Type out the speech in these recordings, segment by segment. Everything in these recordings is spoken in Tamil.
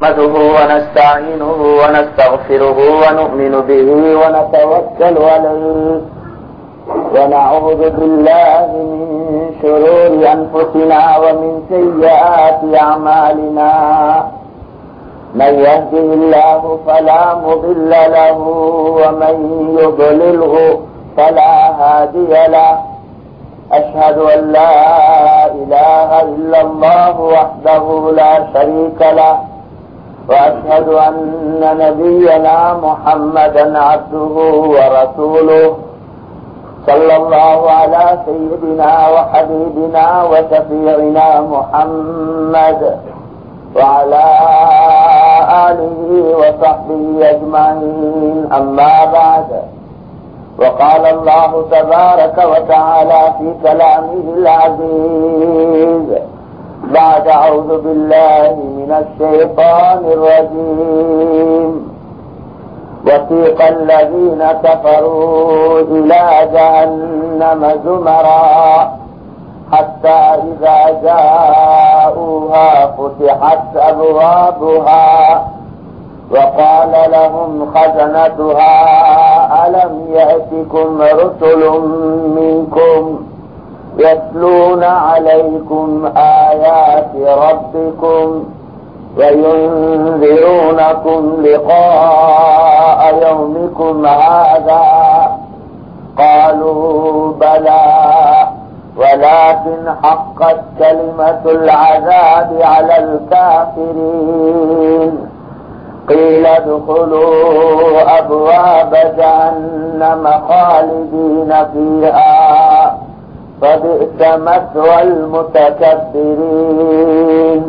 نحمده ونستعينه ونستغفره ونؤمن به ونتوكل عليه ونعوذ بالله من شرور أنفسنا ومن سيئات أعمالنا من يهده الله فلا مضل له ومن يضلله فلا هادي له أشهد أن لا إله إلا الله وحده لا شريك له وأشهد أن نبينا محمدا عبده ورسوله صلى الله على سيدنا وحبيبنا وشفيعنا محمد وعلى آله وصحبه أجمعين أما بعد وقال الله تبارك وتعالى في كلامه العزيز بعد أعوذ بالله من الشيطان الرجيم وثيق الذين كفروا إلى جهنم زمرا حتى إذا جاءوها فتحت أبوابها وقال لهم خزنتها ألم يأتكم رسل منكم يتلون عليكم آيات ربكم وينذرونكم لقاء يومكم هذا قالوا بلى ولكن حقت كلمة العذاب على الكافرين قيل ادخلوا أبواب جهنم خالدين فيها فبئس مثوى المتكبرين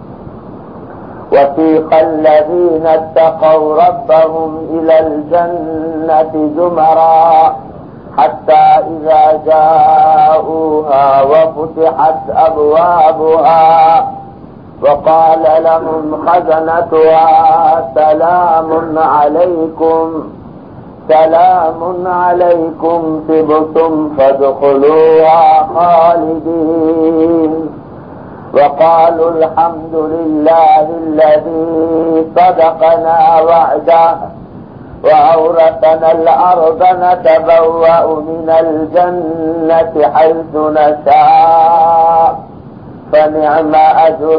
وسيق الذين اتقوا ربهم إلى الجنة زمرا حتى إذا جاءوها وفتحت أبوابها وقال لهم خزنتها سلام عليكم سلام عليكم تبتم فادخلوها خالدين وقالوا الحمد لله الذي صدقنا وعده وأورثنا الأرض نتبوأ من الجنة حيث نشاء فنعم أجر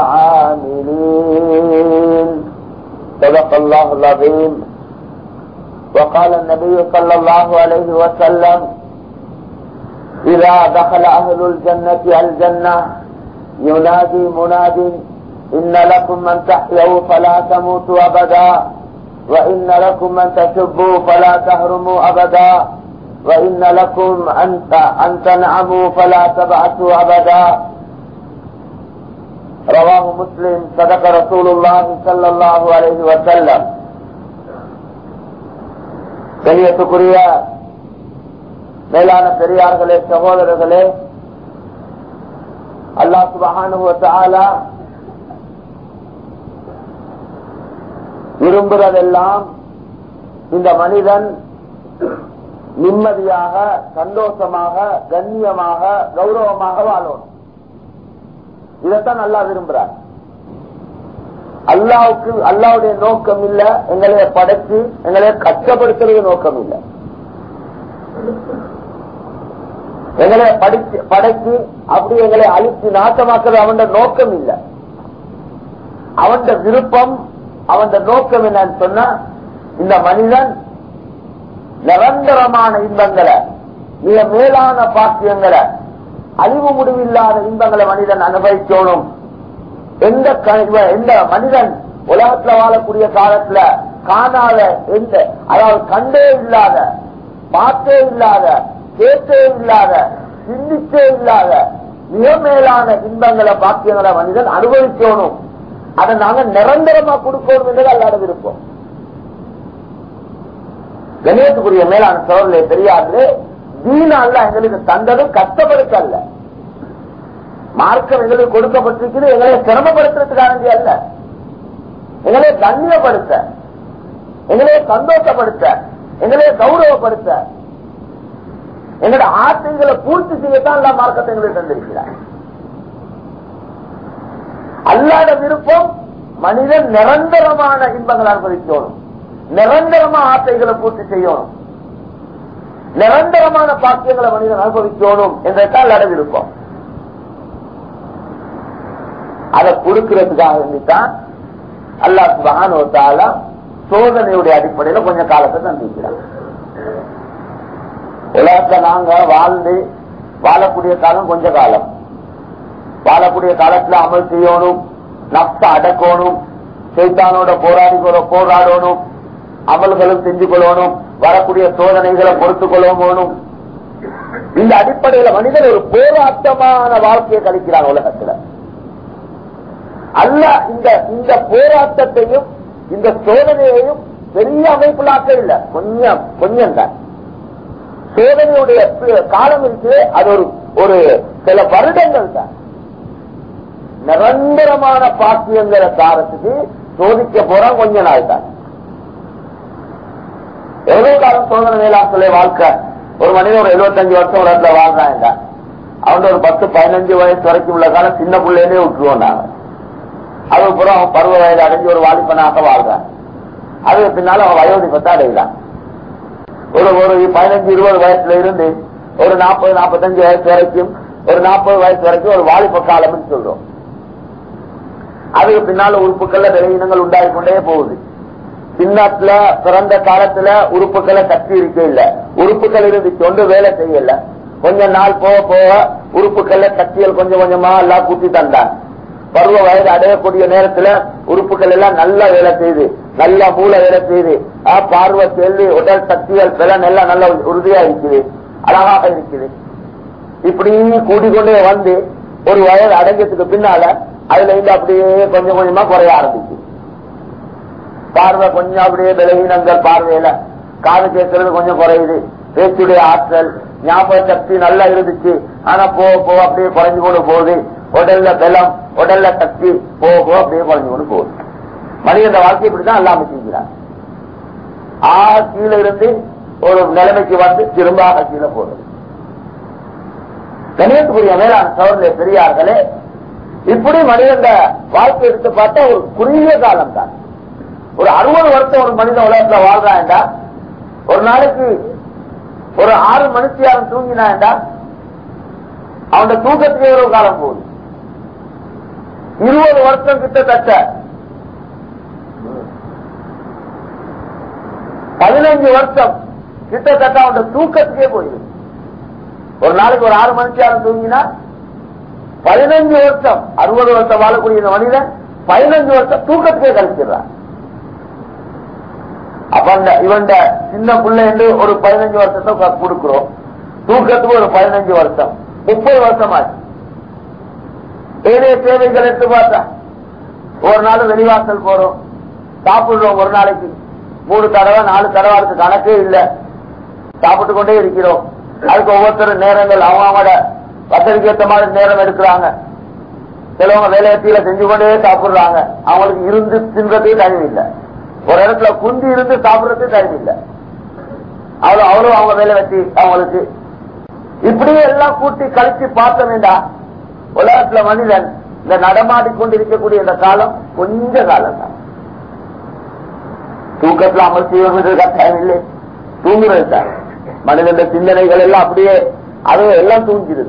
العاملين صدق الله العظيم وقال النبي صلى الله عليه وسلم إذا دخل أهل الجنة الجنة ينادي مناد إن لكم من تحيوا فلا تموتوا أبدا وإن لكم من تشبوا فلا تهرموا أبدا وإن لكم أن تنعموا فلا تبعثوا أبدا رواه مسلم صدق رسول الله صلى الله عليه وسلم கண்ணியத்துக்குரிய மேலான பெரியார்களே சகோதரர்களே அல்லா சுபகானுவத்தாலா விரும்புறதெல்லாம் இந்த மனிதன் நிம்மதியாக சந்தோஷமாக கண்ணியமாக கௌரவமாக வாழணும் இதைத்தான் நல்லா விரும்புறார் அல்லாவுக்கு அல்லாவுடைய நோக்கம் இல்ல எங்களைய படைச்சு எங்களைய கஷ்டப்படுத்துறது நோக்கம் இல்ல எங்களை படிச்சு படைச்சு அப்படி எங்களை அழிச்சு நாட்டமாக்குறது அவன் நோக்கம் இல்ல அவன் விருப்பம் அவன் நோக்கம் என்னன்னு சொன்னா இந்த மனிதன் நிரந்தரமான இன்பங்களை மிக மேலான பாக்கியங்களை அழிவு முடிவில்லாத இன்பங்களை மனிதன் அனுபவிக்கணும் எந்த எந்த மனிதன் உலகத்துல வாழக்கூடிய காலத்துல காணாத எந்த அதாவது கண்டே இல்லாத பார்த்தே இல்லாத கேட்டே இல்லாத சிந்திச்சே இல்லாத மிக மேலான இன்பங்களை பாக்கியங்களை மனிதன் அனுபவிக்கணும் அதை நாங்க நிரந்தரமா கொடுக்கணும் என்றது அல்லாத விருப்பம் கணேசக்குரிய மேலான சோழர்களே தெரியாது தீனால எங்களுக்கு தந்ததும் கஷ்டப்படுத்த அல்ல மார்க்கம் எங்களுக்கு கொடுக்கப்பட்டிருக்கிறது எங்களை சிரமப்படுத்துறதுக்கானது அல்ல எங்களை கண்ணியப்படுத்த எங்களை சந்தோஷப்படுத்த எங்களை கௌரவப்படுத்த எங்களோட ஆசைகளை பூர்த்தி செய்யத்தான் எல்லா மார்க்கத்தை எங்களுக்கு தந்திருக்கிறார் அல்லாத விருப்பம் மனிதன் நிரந்தரமான இன்பங்களை அனுபவிக்கணும் நிரந்தரமா ஆசைகளை பூர்த்தி செய்யணும் நிரந்தரமான பாக்கியங்களை மனிதன் அனுபவிக்கணும் என்றதான் லட விருப்பம் அதை கொடுக்கிறதுக்காக வேண்டித்தான் அல்லாஹ் சுபகான சோதனையுடைய அடிப்படையில கொஞ்சம் காலத்தை தந்திக்கிறார் உலகத்தை நாங்க வாழ்ந்து வாழக்கூடிய காலம் கொஞ்ச காலம் வாழக்கூடிய காலத்துல அமல் செய்யணும் நப்ச அடக்கணும் சைத்தானோட போராடி போராடணும் அமல்களும் செஞ்சு கொள்ளணும் வரக்கூடிய சோதனைகளை பொறுத்துக் கொள்ளணும் இந்த அடிப்படையில மனிதன் ஒரு போராட்டமான வாழ்க்கையை கழிக்கிறான் உலகத்துல அல்ல இந்த இந்த போராட்டத்தையும் இந்த சோதனையையும் பெரிய அமைப்புலாக்க இல்ல கொஞ்சம் கொஞ்சம் தான் சோதனையுடைய காலம் இருக்கு அது ஒரு ஒரு சில வருடங்கள் தான் நிரந்தரமான பாக்கியங்கிற காலத்துக்கு சோதிக்க போற கொஞ்ச நாள் தான் எவ்வளவு காலம் சோதனை வேளாண் சொல்ல வாழ்க்கை ஒரு மனிதன் ஒரு எழுபத்தஞ்சு வருஷம் ஒரு இடத்துல வாழ்றாங்க அவன் ஒரு பத்து பதினஞ்சு வயசு வரைக்கும் உள்ள காலம் சின்ன பிள்ளையிலே விட்டுருவோம் நாங்க அதுக்கப்புறம் அவன் பருவ வயது அடைஞ்சு ஒரு வாலிபனாக வாழ்றான் அதுக்கு பின்னால அவன் வயோதிபத்தை அடைகிறான் ஒரு ஒரு பதினஞ்சு இருபது வயசுல இருந்து ஒரு நாற்பது நாற்பத்தஞ்சு வயசு வரைக்கும் ஒரு நாற்பது வயசு வரைக்கும் ஒரு வாலிப காலம்னு சொல்றோம் அதுக்கு பின்னால உறுப்புகள்ல விளையினங்கள் உண்டாகி கொண்டே போகுது சின்னத்துல பிறந்த காலத்துல உறுப்புகளை சக்தி இருக்க இல்ல உறுப்புகள் இருந்து கொண்டு வேலை செய்யல கொஞ்ச நாள் போக போக உறுப்புகள்ல சக்திகள் கொஞ்சம் கொஞ்சமா எல்லாம் கூட்டி தந்தான் பருவ வயது அடையக்கூடிய நேரத்துல உறுப்புகள் எல்லாம் நல்லா வேலை செய்யுது நல்லா மூளை வேலை செய்யுது பார்வை கேள்வி உடல் சக்திகள் பிளன் எல்லாம் நல்ல உறுதியா இருக்குது அழகாக இருக்குது இப்படி கூட்டிக்கொண்டே வந்து ஒரு வயது அடைஞ்சதுக்கு பின்னால அதுல இருந்து அப்படியே கொஞ்சம் கொஞ்சமா குறைய ஆரம்பிச்சு பார்வை கொஞ்சம் அப்படியே விலகினங்கள் பார்வையில காது கேட்கறது கொஞ்சம் குறையுது பேச்சுடைய ஆற்றல் ஞாபக சக்தி நல்லா இருந்துச்சு ஆனா போக போக அப்படியே குறைஞ்சு கொண்டு போகுது உடல்ல பலம் உடல்ல சக்தி போக போக அப்படியே குறைஞ்சு கொண்டு போகுது மனிதன் வாழ்க்கை இப்படிதான் எல்லாம் செஞ்சுக்கிறார் ஆ கீழே இருந்து ஒரு நிலைமைக்கு வந்து திரும்ப கீழே போகுது கணியத்துக்குரிய மேலான சோழர்களே பெரியார்களே இப்படி மனிதன் வாழ்க்கை எடுத்து பார்த்தா ஒரு குறுகிய காலம் தான் ஒரு அறுபது வருஷம் ஒரு மனிதன் உலகத்துல வாழ்றான்டா ஒரு நாளைக்கு ஒரு ஆறு மணிக்கு யாரும் தூங்கினான்டா அவன் தூக்கத்துக்கு எவ்வளவு காலம் போகுது இருபது வருஷம் கிட்டத்தட்ட பதினஞ்சு வருஷம் கிட்டத்தட்ட அவன் தூக்கத்துக்கே போயிடுது ஒரு நாளைக்கு ஒரு ஆறு மணிக்கு யாரும் தூங்கினா பதினஞ்சு வருஷம் அறுபது வருஷம் வாழக்கூடிய இந்த மனிதன் பதினஞ்சு வருஷம் தூக்கத்துக்கே கழிச்சிடுறான் அப்ப அந்த இவன் சின்ன பிள்ளை என்று ஒரு பதினஞ்சு வருஷத்தை கொடுக்கிறோம் தூக்கத்துக்கு ஒரு பதினஞ்சு வருஷம் முப்பது வருஷம் ஆச்சு ஏதே தேவைகள் எடுத்து பார்த்தா ஒரு நாள் வெளிவாசல் போறோம் சாப்பிடுறோம் ஒரு நாளைக்கு மூணு தடவை நாலு தடவை அதுக்கு கணக்கே இல்லை சாப்பிட்டு கொண்டே இருக்கிறோம் அதுக்கு ஒவ்வொருத்தரும் நேரங்கள் அவங்களோட வசதிக்கு ஏற்ற மாதிரி நேரம் எடுக்கிறாங்க சிலவங்க வேலையத்தில செஞ்சு கொண்டே சாப்பிடுறாங்க அவங்களுக்கு இருந்து தின்றதுக்கு டைம் இல்லை ஒரு இடத்துல குந்தி இருந்து சாப்பிடுறதுக்கு டைம் இல்லை அவ்வளவு அவ்வளவு அவங்க வேலை வச்சு அவங்களுக்கு இப்படியே எல்லாம் கூட்டி கழிச்சு பார்த்த வேண்டாம் உலகத்துல மனிதன் இந்த நடமாடி கொண்டிருக்கக்கூடிய இந்த காலம் கொஞ்ச காலம் தான் தூக்கத்துல அமல் செய்வது கட்டாயம் இல்லை தூங்குறது தான் மனிதன் சிந்தனைகள் எல்லாம் அப்படியே அது எல்லாம் தூங்கிடுது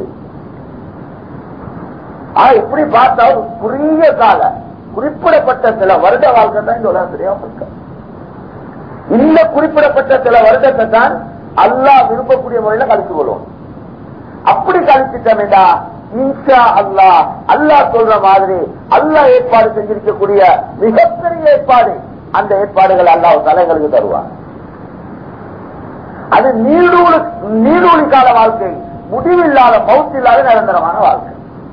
ஆனா இப்படி பார்த்தா ஒரு குறுகிய கால குறிப்பிடப்பட்ட சில வருட வாழ்க்கை தான் இந்த உலகத்திலேயே வாழ்க்கை இந்த குறிப்பிடப்பட்ட சில வருடத்தை தான் அல்லாஹ் விரும்பக்கூடிய முறையில கழிச்சு கொள்வோம் அப்படி கழிச்சுட்டா இன்ஷா அல்லாஹ் அல்லாஹ் சொல்ற மாதிரி அல்லாஹ் ஏற்பாடு செஞ்சிருக்கக்கூடிய மிகப்பெரிய ஏற்பாடு அந்த ஏற்பாடுகள் அல்லாஹ் தலைகளுக்கு தருவார் அது நீடூழி நீடூழி கால வாழ்க்கை முடிவில்லாத மௌத்தில்லாத நிரந்தரமான வாழ்க்கை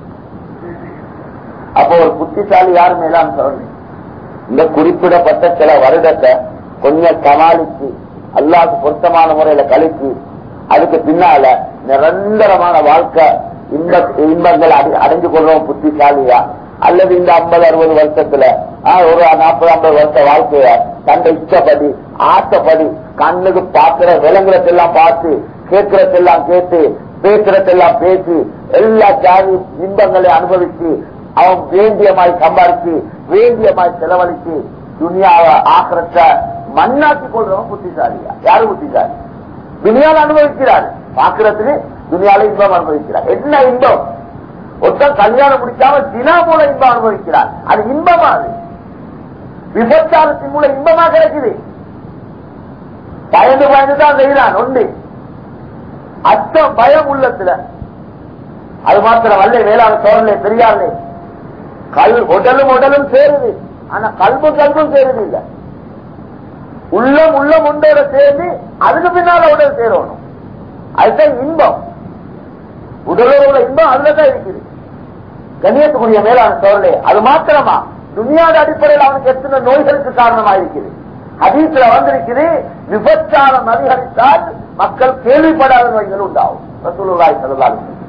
அப்போ ஒரு புத்திசாலி யாரு மேலாம் சொல்லணும் இந்த குறிப்பிடப்பட்ட சில வருடத்தை கொஞ்சம் சமாளிச்சு அல்லாஹ்க்கு பொருத்தமான முறையில கழிச்சு அதுக்கு பின்னால நிரந்தரமான வாழ்க்கை இன்ப இன்பங்கள் அடை- அடைஞ்சு கொள்றோம் புத்திசாலியா அல்லது இந்த ஐம்பது அறுபது வருஷத்துல ஆ, ஒரு நாற்பது ஐம்பது வருஷ வாழ்க்கைய தன்னை இஷ்டப்படி ஆசைப்படி கண்ணுக்கு பார்க்கிற விலங்குறதெல்லாம் பார்த்து கேட்கறதெல்லாம் கேட்டு பேசுறதெல்லாம் பேசி எல்லா ஜாதி இன்பங்களை அனுபவிச்சு அவன் வேண்டியமாய் சம்பாதிச்சு வேண்டியமாய் செலவழிச்சு துனியாவை ஆக்கிரத்த மண்ணாக்கி கொள்றவன் புத்திசாலியா யாரு புத்திசாலி துனியாவில் அனுபவிக்கிறார் பாக்குறதுக்கு துனியால இன்பம் அனுபவிக்கிறார் என்ன இன்பம் ஒருத்தன் கல்யாணம் முடிக்காம தினா மூலம் இன்பம் அனுபவிக்கிறார் அது இன்பமா அது விபச்சாரத்தின் மூலம் இன்பமா கிடைக்குது பயந்து பயந்து தான் செய்யறான் ஒன்று அச்சம் பயம் உள்ளத்துல அது மாத்திரம் வல்ல வேளாண் சோழலே பெரியார்களே கல் உடலும் உடலும் சேருது ஆனா கல்பு கல்பும் சேருது இல்ல உள்ளம் உள்ளம் உண்டோட சேர்ந்து அதுக்கு பின்னால உடல் சேரணும் அதுதான் இன்பம் உடலோட உள்ள இன்பம் அதுலதான் இருக்குது கண்ணியத்துக்குரிய மேலான சோழலே அது மாத்திரமா துணியாத அடிப்படையில் அவனுக்கு எத்தனை நோய்களுக்கு காரணமாக இருக்குது ஹதீஸ்ல வந்திருக்குது விபச்சாரம் அதிகரித்தால் மக்கள் கேள்விப்படாத நோய்கள் உண்டாகும் ரசூலுல்லாஹி ஸல்லல்லாஹு அலைஹி வஸல்லம்.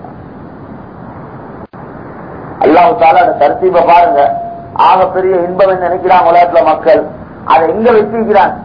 அல்லாஹ் தாலா அந்த தர்த்தீப பாருங்க ஆக பெரிய இன்பம் என்று நினைக்கிறாங்க உலகத்துல மக்கள் அதை எங்க வச்சிருக்கிறான்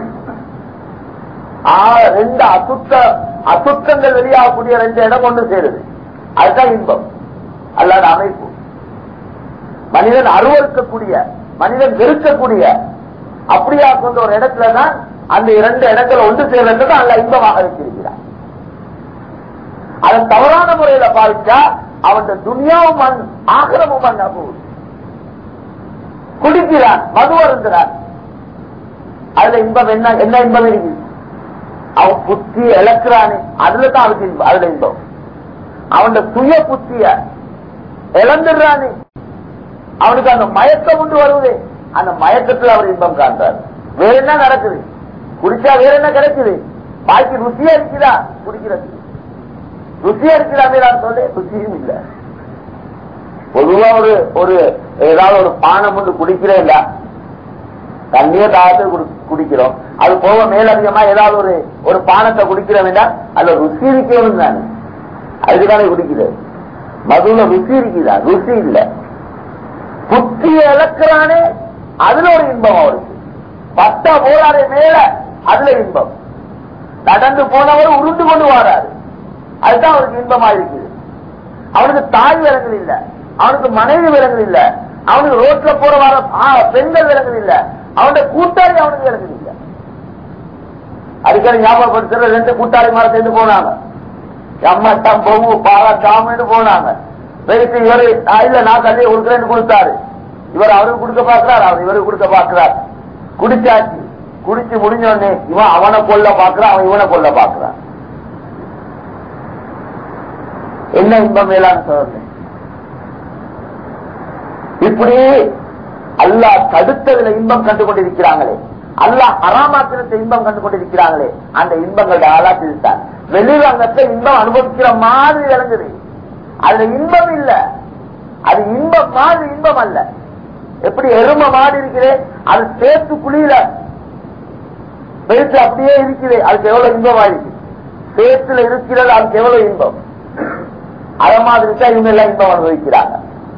ஆ- ரெண்டு அசுத்த அசுத்தங்கள் வெளியாகக்கூடிய ரெண்டு இடம் ஒன்று சேருது அதுதான் இன்பம் அல்லாத அமைப்பு மனிதன் அருவறுக்கக்கூடிய மனிதன் வெறுக்கக்கூடிய அப்படியா கொண்ட ஒரு இடத்துல தான் அந்த இரண்டு இடங்களை ஒன்று சேர்றது அல்ல இன்பமாக வச்சிருக்கிறார் அதை தவறான முறையில பாதிச்சா அவன் துனியாவும் மண் ஆகிரமும் மண் அபூர் குடிக்கிறான் மது அருந்துறான் அதுல இன்பம் என்ன என்ன இன்பம் இருக்கு அவன் புத்தி இழக்கிறானே அதுல தான் அவனுக்கு இன்பம் அதுல இன்பம் அவன் சுய புத்திய இழந்துடுறானே அவனுக்கு அந்த மயக்கம் உண்டு வருவது அந்த மயக்கத்தில் அவர் இன்பம் காண்றார் வேற என்ன நடக்குது குடிச்சா வேற என்ன கிடைக்குது பாக்கி ருசியா இருக்குதா குடிக்கிறது ருசியா இருக்கிறாமே நான் சொல்ல ருசியும் இல்ல பொதுவா ஒரு ஒரு ஏதாவது ஒரு பானம் ஒன்று குடிக்கிறேன் இல்ல தண்ணிய தாகத்தை குடி- குடிக்கிறோம் அது போக மேலதிகமா ஏதாவது ஒரு ஒரு பானத்தை குடிக்கிறோம் என்றால் அதுல ருசி இருக்கணும் தானே அதுக்குதானே குடிக்கிறது மதுல ருசி இருக்குதா ருசி இல்ல புத்திய இழக்கிறானே அதுல ஒரு இன்பம் அவருக்கு பட்ட போறாரே மேல அதுல இன்பம் நடந்து போனவர் உருண்டு கொண்டு வராரு அதுதான் அவருக்கு இன்பமா இருக்குது அவனுக்கு தாய் விலங்குகள் இல்ல அவனுக்கு மனைவி விலங்குகள் இல்ல அவனுக்கு ரோட்ல போற வர ஆ, பெண்கள் விலங்குகள் இல்ல அவனுடைய கூட்டாளி அவனுக்கு விலங்குகள் இல்ல அடிக்கடி ஞாபகப்படுத்துற ரெண்டு கூட்டாளி மாற சேர்ந்து போனாங்க எம்மட்டம் பொங்கு பாரா ஜாமின்னு போனாங்க போயிட்டு இவரு "ஆ, இல்ல நான் தண்ணியை கொடுக்குறேன்னு கொடுத்தாரு இவர் அவருக்கு கொடுக்க பாக்குறாரு அவர் இவருக்கு கொடுக்க பாக்குறார் குடிச்சாச்சு குடிச்சு முடிஞ்ச உடனே இவன் அவனை கொல்ல பாக்குறான் அவன் இவனை கொல்ல பாக்குறான் என்ன இன்பம் மேலான சொல்றேன் இப்படி அல்லாஹ் தடுத்ததுல இன்பம் கண்டு கொண்டிருக்கிறாங்களே அல்லாஹ் ஹராமாக்கிரத்தை இன்பம் கண்டு கொண்டிருக்கிறாங்களே அந்த இன்பங்களுடைய ஆளாத்தில் தான் வெளிரங்கத்தை இன்பம் அனுபவிக்கிற மாதிரி விளங்குது அதுல இன்பம் இல்ல அது இன்பம் மாதிரி இன்பம் அல்ல எப்படி எரும மாடு இருக்கிறே அது சேர்த்து குழியில பேச்சு அப்படியே இருக்குது அதுக்கு எவ்வளவு இன்பமா இருக்கு சேத்துல இருக்கிறது அதுக்கு எவ்வளவு இன்பம் அத மாதிரி தான் இவங்க எல்லாம் இன்பம் அனுபவிக்கிறாங்க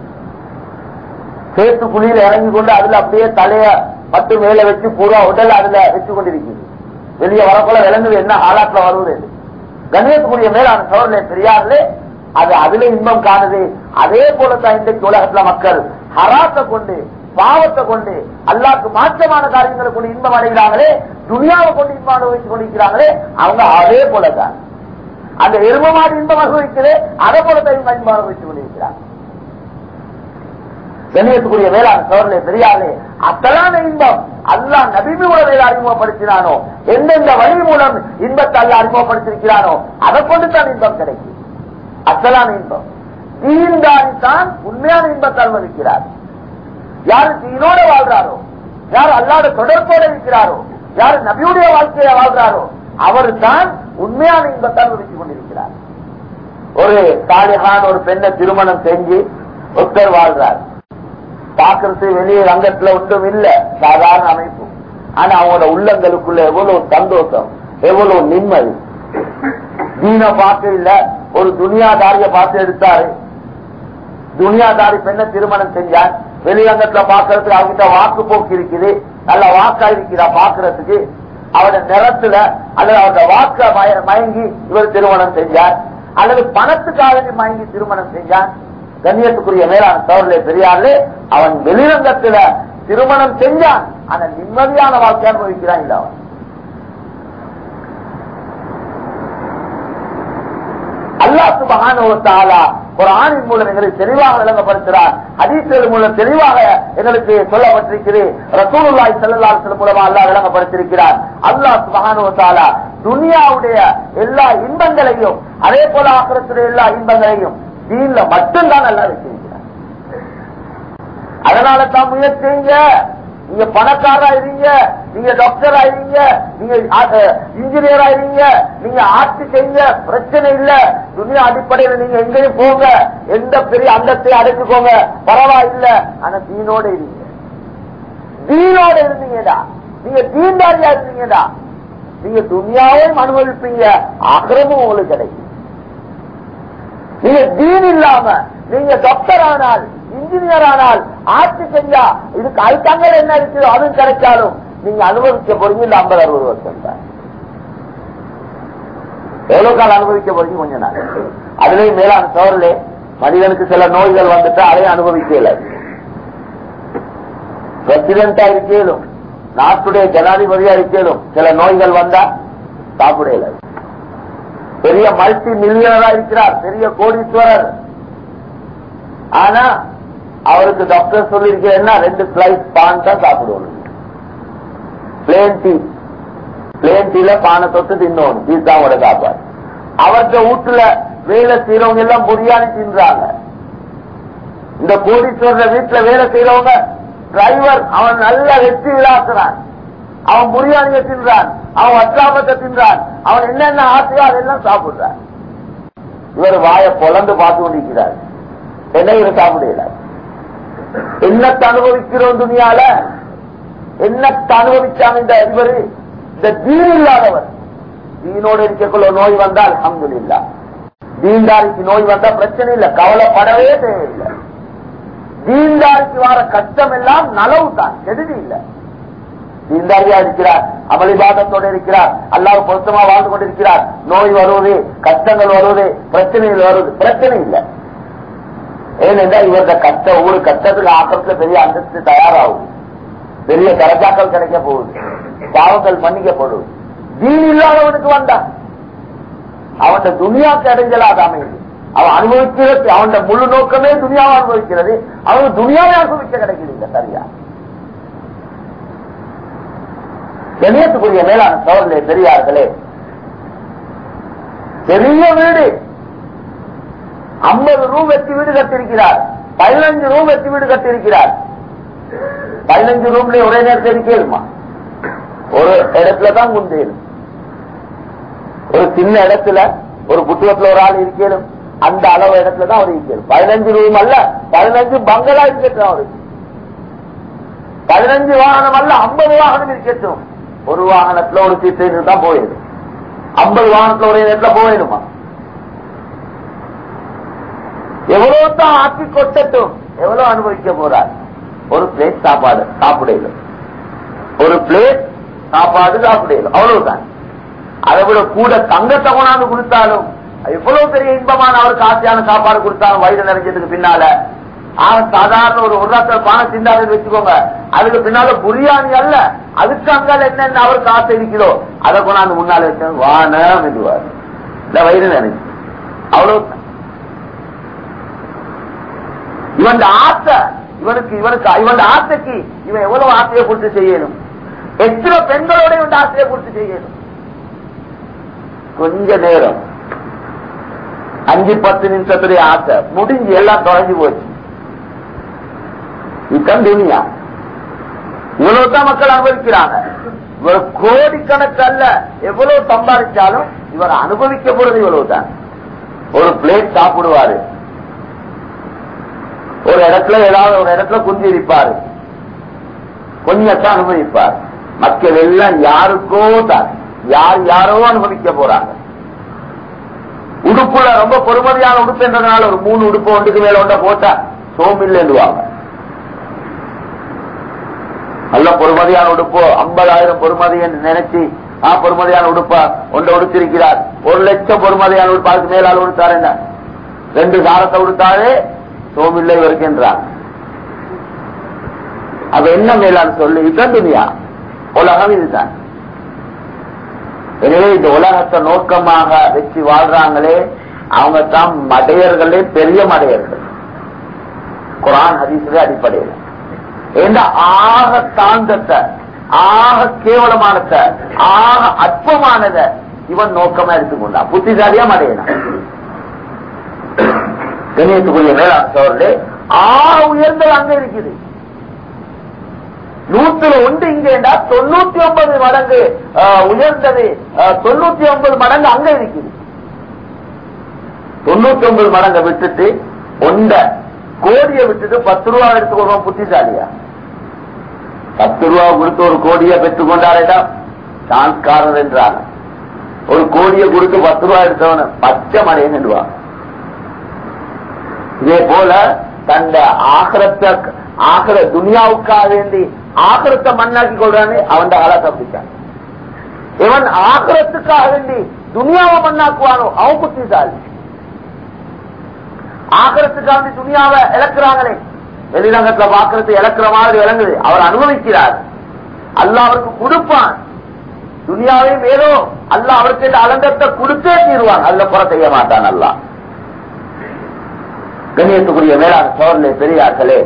சேத்து குழியில இறங்கி கொண்டு அதுல அப்படியே தலைய பட்டு மேல வச்சு பூரா உடல் அதுல வச்சு கொண்டிருக்குது வெளியே வரப்போல விளங்குது என்ன ஆளாட்டுல வருவது கணேசக்கூடிய மேலான சோழனை பெரியார்களே அது அதுல இன்பம் காணுது அதே போலத்தான் இன்றைக்கு உலகத்துல மக்கள் ஹராத்தை கொண்டு பாவத்தை கொண்டு அல்லாக்கு மாற்றமான காரியங்களை கொண்டு இன்பம் அடைகிறாங்களே துனியாவை கொண்டு இன்பம் அனுபவித்துக் கொண்டிருக்கிறாங்களே அவங்க அதே போலதான் அந்த எரும மாடு இன்பம் அனுபவிக்கிறது அதை போலத்தான் இவங்க இன்பம் அனுபவித்துக் கொண்டிருக்கிறாங்க கண்ணியத்துக்குரிய வேளாண் சோழர்களே பெரியாரே அத்தலான இன்பம் அல்லாஹ் நபிபி உலகையில் அறிமுகப்படுத்தினானோ எந்தெந்த வழி மூலம் இன்பத்தை அல்ல அறிமுகப்படுத்திருக்கிறானோ அதை கொண்டு தான் இன்பம் கிடைக்கும் அத்தலான இன்பம் தீன்தாரி தான் உண்மையான இன்பத்தை அனுமதிக்கிறார் யாரு தீனோட வாழ்றாரோ யார் அல்லாத தொடர்போட இருக்கிறாரோ யார் நபியுடைய வாழ்க்கையை வாழ்றாரோ அவர் தான் உண்மையான இன்பத்தை அனுமதித்துக் கொண்டிருக்கிறார் ஒரு சாலிகான ஒரு பெண்ணை திருமணம் செஞ்சு ஒருத்தர் வாழ்றார் பாக்குறது வெளியே ரங்கத்துல ஒன்றும் இல்ல சாதாரண அமைப்பு ஆனா அவங்களோட உள்ளங்களுக்குள்ள எவ்வளவு சந்தோஷம் எவ்வளவு நிம்மதி தீன பார்க்க இல்ல ஒரு துனியாதாரிய பார்த்து எடுத்தாரு துனியாதாரி பெண்ணை திருமணம் செஞ்சார் வெளிரங்கத்துல பாக்குறதுக்கு அவங்கிட்ட வாக்கு போக்கு இருக்குது நல்ல வாக்கா இருக்கிறா பாக்குறதுக்கு அவட நிறத்துல அல்லது அவரோட வாக்க மய- மயங்கி இவர் திருமணம் செஞ்சார் அல்லது பணத்துக்காக மயங்கி திருமணம் செஞ்சார் கண்ணியத்துக்குரிய மேலான தவறுலே பெரியார்களே அவன் வெளிரங்கத்துல திருமணம் செஞ்சான் ஆனா நிம்மதியான வாழ்க்கை அனுபவிக்கிறான் இல்ல அவன் அல்லா சுபகான குரானின் மூலம் எங்களுக்கு தெளிவாக விளங்கப்படுத்துகிறார் ஹதீஸ்கள் மூலம் தெளிவாக எங்களுக்கு சொல்லப்பட்டிருக்கிறது ரசூலுல்லாய் செல்லல்லாசல் மூலமா அல்லாஹ் விளங்கப்படுத்திருக்கிறார் அல்லாஹ் சுபகான துனியாவுடைய எல்லா இன்பங்களையும் அதே போல ஆக்கிரத்துடைய எல்லா இன்பங்களையும் தீன்ல மட்டும்தான் நல்லா வச்சிருக்கிறார் அதனால தான் முயற்சிங்க நீங்க பணக்காரா இருங்க நீங்க டாக்டர் ஆயிருங்க நீங்க இன்ஜினியர் ஆயிருங்க நீங்க ஆட்சி செய்யுங்க பிரச்சனை இல்ல துணியா அடிப்படையில் நீங்க எங்கேயும் போங்க எந்த பெரிய அந்தத்தை அடைச்சுக்கோங்க பரவாயில்ல ஆனா தீனோட இருங்க தீனோட இருந்தீங்கடா நீங்க தீண்டாரியா இருந்தீங்கடா நீங்க துணியாவையும் அனுபவிப்பீங்க அக்கிரமும் உங்களுக்கு கிடைக்கும் நீங்க தீன் இல்லாம நீங்க டாக்டர் ஆனால் இன்ஜினியர் ஆனால் ஆட்சி செஞ்சா இதுக்கு அதுக்காங்க என்ன இருக்குது அதுவும் கிடைச்சாலும் நீங்க அனுபவிக்க போறீங்க இந்த ஐம்பது அறுபது வருஷம் தான் எவ்வளவு காலம் அனுபவிக்க போறீங்க கொஞ்ச நாள் அதுலயும் மேலான சோழலே மனிதனுக்கு சில நோய்கள் வந்துட்டு அதையும் அனுபவிக்கல பிரசிடண்டா இருக்கேலும் நாட்டுடைய ஜனாதிபதியா இருக்கேலும் சில நோய்கள் வந்தா சாப்பிடல பெரிய மல்டி மில்லியனரா இருக்கிறார் பெரிய கோடீஸ்வரர் ஆனா அவருக்கு டாக்டர் சொல்லியிருக்க ரெண்டு ஸ்லைஸ் பான் தான் சாப்பிடுவோம் பிளேன் டீ பிளேன் டீல பானை தொட்டு தின்னோம் பீஸாவோட சாப்பாடு அவர்கிட்ட வீட்டுல வேலை செய்யறவங்க எல்லாம் பிரியாணி தின்றாங்க இந்த கோடீஸ்வரர் வீட்டுல வேலை செய்யறவங்க டிரைவர் அவன் நல்ல வெற்றி விழாக்குறான் அவன் பிரியாணியை தின்றான் அவன் வட்டாபத்தை தின்றான் அவன் என்னென்ன ஆசையோ அதெல்லாம் சாப்பிடுறான் இவர் வாயை பொழந்து பார்த்து கொண்டிருக்கிறார் என்ன இவர் சாப்பிடல என்னத்தை அனுபவிக்கிறோம் துணியால என்னத்தை அனுபவிச்சாங்க இந்த இவர் இந்த தீன் இல்லாதவர் தீனோடு இருக்கக்குள்ள நோய் வந்தால் அஹமது இல்லா தீன்தாரிக்கு நோய் வந்தா பிரச்சனை இல்லை கவலைப்படவே தேவையில்லை தீன்தாரிக்கு வர கஷ்டம் எல்லாம் நலவு தான் கெடுதி இல்லை தீன்தாரியா இருக்கிறார் அமளிபாதத்தோடு இருக்கிறார் அல்லாஹ் பொருத்தமா வாழ்ந்து கொண்டிருக்கிறார் நோய் வருவது கஷ்டங்கள் வருவது பிரச்சனைகள் வருவது பிரச்சனை இல்லை ஏனென்றால் இவரது கஷ்ட ஒவ்வொரு கஷ்டத்துக்கு ஆக்கத்துல பெரிய அந்தஸ்து தயாராகும் பெரிய கரஜாக்கள் கிடைக்க போகுது பாவங்கள் மன்னிக்கப்படுவது தீன் இல்லாதவனுக்கு வந்தான் அவன் துணியாக்கு அடைஞ்சலாத அமையுது அவன் அனுபவிக்கிறது அவன் முழு நோக்கமே துணியாவை அனுபவிக்கிறது அவனுக்கு துணியாவை அனுபவிக்க கிடைக்குது சரியா கணியத்துக்குரிய மேலான சோழர்களே பெரியார்களே பெரிய வீடு ஐம்பது ரூம் வெற்றி வீடு கட்டிருக்கிறார் பதினஞ்சு ரூம் வெற்றி வீடு கட்டிருக்கிறார் பதினஞ்சு ரூம்ல ஒரே நேரத்தில் இருக்கேருமா ஒரு இடத்துல தான் குந்தேரும் ஒரு சின்ன இடத்துல ஒரு புத்துவத்துல ஒரு ஆள் இருக்கணும் அந்த அளவு இடத்துல தான் அவர் இருக்கணும் பதினஞ்சு ரூம் அல்ல பதினஞ்சு பங்களா இருக்கட்டும் அவருக்கு பதினஞ்சு வாகனம் அல்ல ஐம்பது வாகனம் இருக்கட்டும் ஒரு வாகனத்துல ஒரு சீட்டு தான் போயிடும் ஐம்பது வாகனத்துல ஒரே நேரத்துல போயிடுமா எவ்வளவு தான் ஆக்கி கொட்டட்டும் எவ்வளவு அனுபவிக்க போறார் ஒரு பிளேட் சாப்பாடு சாப்பிடலும் ஒரு பிளேட் சாப்பாடு சாப்பிடலும் அவ்வளவுதான் அதை விட கூட தங்கத்தை கொண்டாந்து கொடுத்தாலும் எவ்வளவு பெரிய இன்பமான அவருக்கு ஆசையான சாப்பாடு கொடுத்தாலும் வயிறு நிறைஞ்சதுக்கு பின்னால அவன் சாதாரண ஒரு ஒரு ராத்திரம் பானை திண்டாடுன்னு வச்சுக்கோங்க அதுக்கு பின்னால புரியாணி அல்ல அதுக்கு அங்கால என்னென்ன அவருக்கு ஆசை இருக்கிறோ அதை கொண்டாந்து முன்னால வச்சு வானம் என்றுவார் இந்த வயிறு நினைச்சு அவ்வளவு இவன் ஆசை இவனுக்கு இவனுக்கு இவன் ஆசைக்கு இவன் எவ்வளவு ஆசையை கொடுத்து செய்யணும் எத்தனை பெண்களோட இவன் ஆசையை கொடுத்து செய்யணும் கொஞ்ச நேரம் அஞ்சு பத்து நிமிஷத்துடைய ஆசை முடிஞ்சு எல்லாம் தொலைஞ்சு போச்சு இதுதான் துணியா இவ்வளவுதான் மக்கள் அனுபவிக்கிறாங்க இவர் கோடிக்கணக்கல்ல எவ்வளவு சம்பாதிச்சாலும் இவர் அனுபவிக்க போறது இவ்வளவுதான் ஒரு பிளேட் சாப்பிடுவாரு ஒரு இடத்துல ஏதாவது ஒரு இடத்துல குந்தி இருப்பாரு கொஞ்சத்தான் அனுபவிப்பார் மக்கள் எல்லாம் யாருக்கோ தான் யார் யாரோ அனுபவிக்க போறாங்க உடுப்புல ரொம்ப பொறுமதியான உடுப்பு என்றதுனால ஒரு மூணு உடுப்பு ஒன்றுக்கு மேல ஒன்றை போட்டா சோமில்லுவாங்க நல்ல பொறுமதியான உடுப்பு ஐம்பதாயிரம் பொறுமதி என்று நினைச்சு ஆ பொறுமதியான உடுப்பா ஒன்றை உடுத்திருக்கிறார் ஒரு லட்சம் பொறுமதியான உடுப்பு அதுக்கு மேலால் உடுத்தாரு என்ன ரெண்டு சாரத்தை உடுத்தாரு சோமில்லை வருகின்றான் அது என்ன மேலான்னு சொல்லு இதுதான் துனியா உலகம் இதுதான் எனவே இந்த உலகத்தை நோக்கமாக வச்சு வாழ்றாங்களே அவங்க தான் மடையர்களே பெரிய மடையர்கள் குரான் ஹதீசுடைய அடிப்படையில் எந்த ஆக தாழ்ந்தத்தை ஆக கேவலமானத ஆக அற்பமானத இவன் நோக்கமா எடுத்துக்கொண்டான் புத்திசாலியா மடையனா கணியத்துக்குரிய மேலாண் சோழர்களே ஆக உயர்ந்தது அங்க இருக்குது நூத்துல ஒன்று இங்கேண்டா தொண்ணூத்தி ஒன்பது மடங்கு ஆஹ், உயர்ந்தது ஆஹ், தொண்ணூத்தி ஒன்பது மடங்கு அங்க இருக்குது தொண்ணூத்தி ஒன்பது மடங்கை விட்டுட்டு ஒண்ட கோடியை விட்டுட்டு பத்து ரூபா எடுத்துக்கொள்வோம் புத்திசாலியா பத்து ரூபா கொடுத்து ஒரு கோடியை பெற்றுக் கொண்டாரேடா சான்ஸ்காரர் என்றாங்க ஒரு கோடியை கொடுத்து பத்து ரூபா எடுத்தவன பச்சை மடையன் என்றுவாங்க இதே போல தந்த ஆகரத்தை ஆகர துனியாவுக்காக வேண்டி ஆகரத்தை மண்ணாக்கி கொள்றானே அவன் ஆளா தப்பிச்சான் இவன் ஆகரத்துக்காக வேண்டி துனியாவை மண்ணாக்குவானோ அவன் புத்திசாலி ஆகரத்துக்காக வேண்டி துனியாவை இழக்கிறாங்களே வெளிரங்கத்துல பாக்குறது இழக்கிற மாதிரி விளங்குது அவர் அனுபவிக்கிறார் அல்லாஹ் அவருக்கு கொடுப்பான் துனியாவையும் ஏதோ அல்லாஹ் அவருக்கு இந்த அலங்கத்தை கொடுத்தே தீருவான் அதுல புற செய்ய மாட்டான் அல்லாஹ் கண்ணியத்துக்குரிய மேலான சோழர்களே பெரியார்களே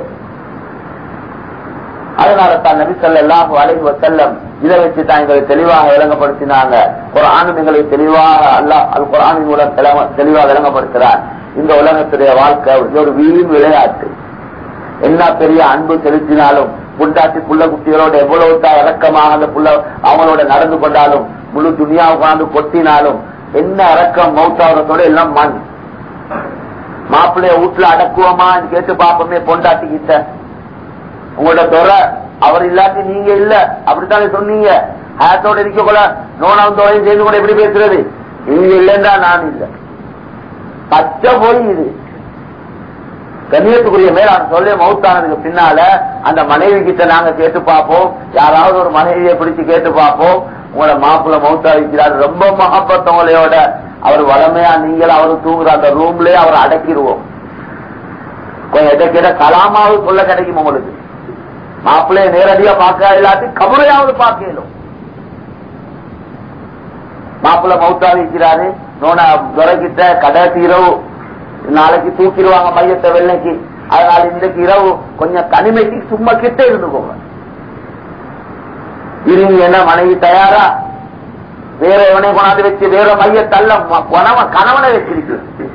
அதனால தான் நபி ஸல்லல்லாஹு அலைஹி வஸல்லம் இதை வச்சு தான் எங்களை தெளிவாக விளங்கப்படுத்தினாங்க குர்ஆனும் எங்களை தெளிவாக அல்லாஹ் அல் குர்ஆனின் மூலம் தெளிவா- தெளிவாக விளங்கப்படுத்துறார் இந்த உலகத்துடைய வாழ்க்கை ஒரு வீண் விளையாட்டு என்ன பெரிய அன்பு செலுத்தினாலும் புண்டாட்டி புள்ள குட்டிகளோட எவ்வளவு தான் இறக்கமாக அந்த புள்ள அவங்களோட நடந்து கொண்டாலும் முழு துணியா உட்கார்ந்து கொட்டினாலும் என்ன இறக்கம் மௌத்தாவரத்தோட எல்லாம் மண் மாப்பிள்ளைய வீட்டுல அடக்குவோமா கேட்டு பாப்போமே பொண்டாட்டி கிட்ட உங்களோட துறை அவர் இல்லாட்டி நீங்க இல்ல அப்படித்தானே சொன்னீங்க ஹேத்தோட இருக்க கூட நோனாவந்தோடையும் சேர்ந்து கூட எப்படி பேசுறது நீங்க இல்லைன்னா நான் இல்ல பச்சை போய் இது கண்ணியத்துக்குரிய மேலான சொல்ல மௌத்தானதுக்கு பின்னால அந்த மனைவி கிட்ட நாங்க கேட்டு பார்ப்போம் யாராவது ஒரு மனைவியை பிடிச்சு கேட்டு பார்ப்போம் உங்களோட மாப்பிள்ள மௌத்தா வைக்கிறார் ரொம்ப மகப்பத்தவங்களையோட அவர் வளமையா நீங்கள் அவர் தூங்குற அந்த ரூம்லயே அவரை அடக்கிடுவோம் கொஞ்சம் எதை கலாமாவது சொல்ல கிடைக்கும் உங்களுக்கு மாப்பிள்ளைய நேரடியா பார்க்க இல்லாட்டி கபரையாவது பார்க்கலும் மாப்பிள்ள மௌத்தா வைக்கிறாரு நோனா துறைக்கிட்ட கடைசி இரவு நாளைக்கு தூக்கிடுவாங்க மையத்தை வெள்ளைக்கு அதனால இன்றைக்கு இரவு கொஞ்சம் தனிமைக்கு சும்மா கிட்ட இருந்துக்கோங்க இருங்க என்ன மனைவி தயாரா வேற எவனை கொண்டாந்து வச்சு வேற மைய தள்ள கணவன் கணவனை வச்சிருக்கு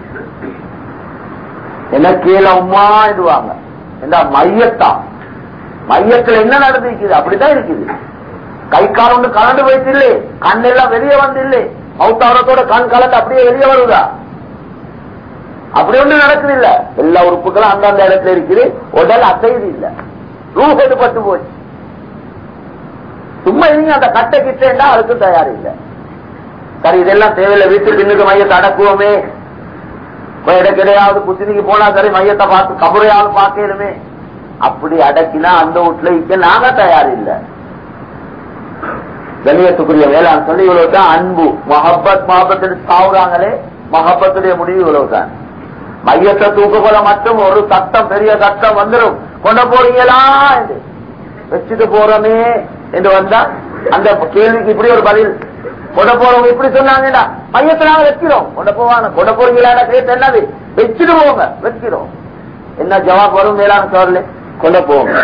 என்ன கீழே உமா இடுவாங்க என்ன மையத்தான் மையத்துல என்ன நடந்திருக்குது அப்படித்தான் இருக்குது கை கால் ஒன்று கலந்து போயிட்டு இல்லை கண் எல்லாம் வெளியே வந்து இல்லை மௌத்தாவரத்தோட கண் கலந்து அப்படியே வெளியே வருதா அப்படி ஒண்ணு நடக்குது இல்ல எல்லா உறுப்புகளும் அந்தந்த இடத்துல இருக்குது உடல் அசைது இல்ல ரூஹ் எடுபட்டு போச்சு சும்மா நீங்க அந்த கட்டை கிட்டேண்டா அதுக்கு தயார் இல்ல சரி இதெல்லாம் தேவையில்லை வீட்டு பின்னுக்கு மையத்தை அடக்குவோமே கிடையாவது குத்தினிக்கு போனா சரி மையத்தை பார்த்து கபரையாவது பார்க்கலுமே அப்படி அடக்கினா அந்த வீட்டுல இக்க நாங்க தயார் இல்ல கண்ணியத்துக்குரிய வேளாண் சொல்லி இவ்வளவுதான் அன்பு மஹப்பத் மஹப்பத்தில் சாவுறாங்களே மஹப்பத்துடைய முடிவு இவ்வளவுதான் மையத்தை தூக்க போல மட்டும் ஒரு சட்டம் பெரிய சட்டம் வந்துடும் கொண்ட போறீங்களா என்று வச்சுட்டு போறோமே என்று வந்தா அந்த கேள்விக்கு இப்படி ஒரு பதில் கொண்ட போறவங்க இப்படி சொன்னாங்கடா மையத்தை நாங்க வைக்கிறோம் கொண்ட போவாங்க கொண்ட போறீங்களா கேட்டு என்னது வச்சுட்டு போங்க வைக்கிறோம் என்ன ஜவாப் வரும் மேலான சோர்ல கொண்ட போங்க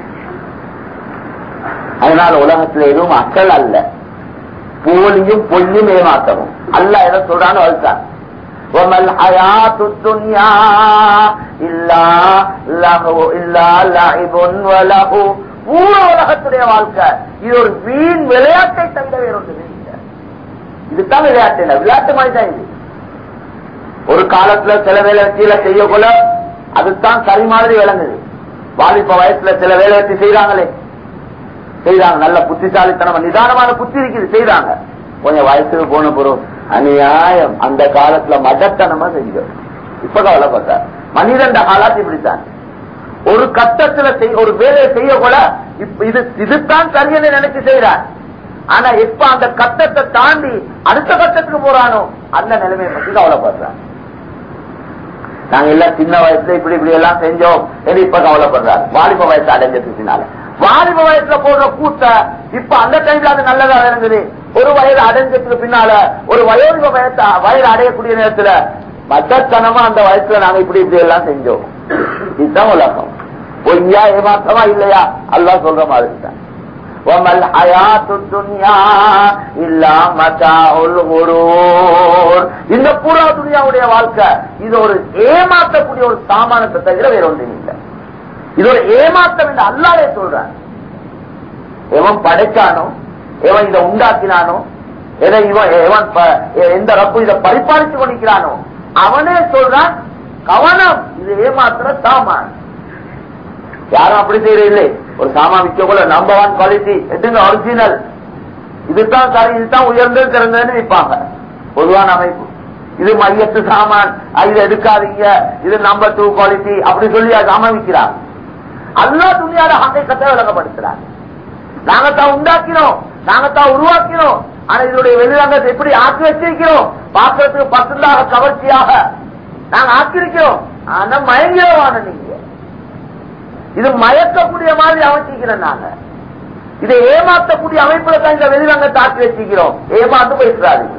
அதனால உலகத்துல எதுவும் அசல் அல்ல போலியும் பொல்லியும் ஏமாத்தவும் அல்ல எதை சொல்றான்னு வளர்த்தான் وما الحياة الدنيا إلا لهو إلا لعب وله பூரா உலகத்துடைய வாழ்க்கை இது ஒரு வீண் விளையாட்டை தவிர வேற ஒன்று இல்லை இதுதான் விளையாட்டு இல்லை விளையாட்டு மாதிரி தான் இது ஒரு காலத்துல சில வேலை கீழே செய்யக்குள்ள அதுதான் சரி மாதிரி விளங்குது வாலிப வயசுல சில வேலை வச்சு செய்யறாங்களே செய்யறாங்க நல்ல புத்திசாலித்தனமா நிதானமான புத்தி இருக்குது செய்யறாங்க கொஞ்சம் வயசுக்கு போன போறோம் அநியாயம் அந்த காலத்துல மதத்தனமா செஞ்சோம் இப்ப கவலைப்பட்டார் மனிதன் காலாத்து இப்படித்தான் ஒரு கட்டத்துல செய்- ஒரு வேலையை செய்ய கூட இப்ப இது இதுதான் சரியன்னு நினைச்சு செய்யறான் ஆனா இப்ப அந்த கட்டத்தை தாண்டி அடுத்த கட்டத்துக்கு போறானோ அந்த நிலைமையை பத்தி கவலைப்படுறான் நாங்க எல்லாம் சின்ன வயசுல இப்படி இப்படி எல்லாம் செஞ்சோம் என்று இப்ப கவலைப்படுறாரு வாலிப வயசு அடைஞ்சதுக்கு பின்னால வாலிப வயசுல போடுற கூட்ட இப்ப அந்த டைம்ல அது நல்லதா இருந்தது ஒரு வயது அடைஞ்சதுக்கு பின்னால ஒரு வயோதிக வயசு வயது அடையக்கூடிய நேரத்துல மதத்தனமா அந்த வயசுல நாங்க இப்படி இப்படி எல்லாம் செஞ்சோம் இதுதான் உலகம் பொய்யா ஏமாற்றமா இல்லையா அல்லா சொல்ற மாதிரி தான் وما الحياة الدنيا إلا متاع الغرور இந்த பூரா துனியாவுடைய வாழ்க்கை இது ஒரு ஏமாற்றக்கூடிய ஒரு சாமானத்தை தவிர வேற ஒன்றும் இல்லை இது ஒரு ஏமாற்றம் என்று அல்லாவே சொல்றான் எவன் படைச்சானோ எவன் இதை உண்டாக்கினானோ எதை இவன் எவன் ப- எந்த ரப்பு இதை பரிபாலித்துக் கொண்டிருக்கிறானோ அவனே சொல்றான் கவனம் இது ஏமாத்துற சாமான் யாரும் அப்படி செய்யற இல்லை ஒரு சாமான் விற்க போல நம்பர் ஒன் குவாலிட்டி எதுங்க ஒரிஜினல் இதுதான் சரி இதுதான் உயர்ந்தது சிறந்ததுன்னு விற்பாங்க பொதுவான அமைப்பு இது மையத்து சாமான் அஹ் இது எடுக்காதீங்க இது நம்பர் டூ குவாலிட்டி அப்படி சொல்லி அது சாமான் விற்கிறார் அல்லா துணியாத ஹக்கத்தை விளங்கப்படுத்துறார் நாங்க தான் உண்டாக்கினோம் நாங்க தான் உருவாக்கினோம் ஆனா இதனுடைய வெளிரங்கத்தை எப்படி ஆக்கி வச்சிருக்கிறோம் பார்க்கறதுக்கு பத்துந்தாக கவர்ச்சியாக நாங்க ஆக்கியிருக்கிறோம் ஆனா மயங்கிரவான நீங்க இது மயக்கக்கூடிய மாதிரி அமைச்சிக்கிறோம் நாங்க இதை ஏமாற்றக்கூடிய அமைப்புல தான் இந்த வெளிரங்கத்தை ஆக்கி வச்சிருக்கிறோம் ஏமாந்து பேசுறாதீங்க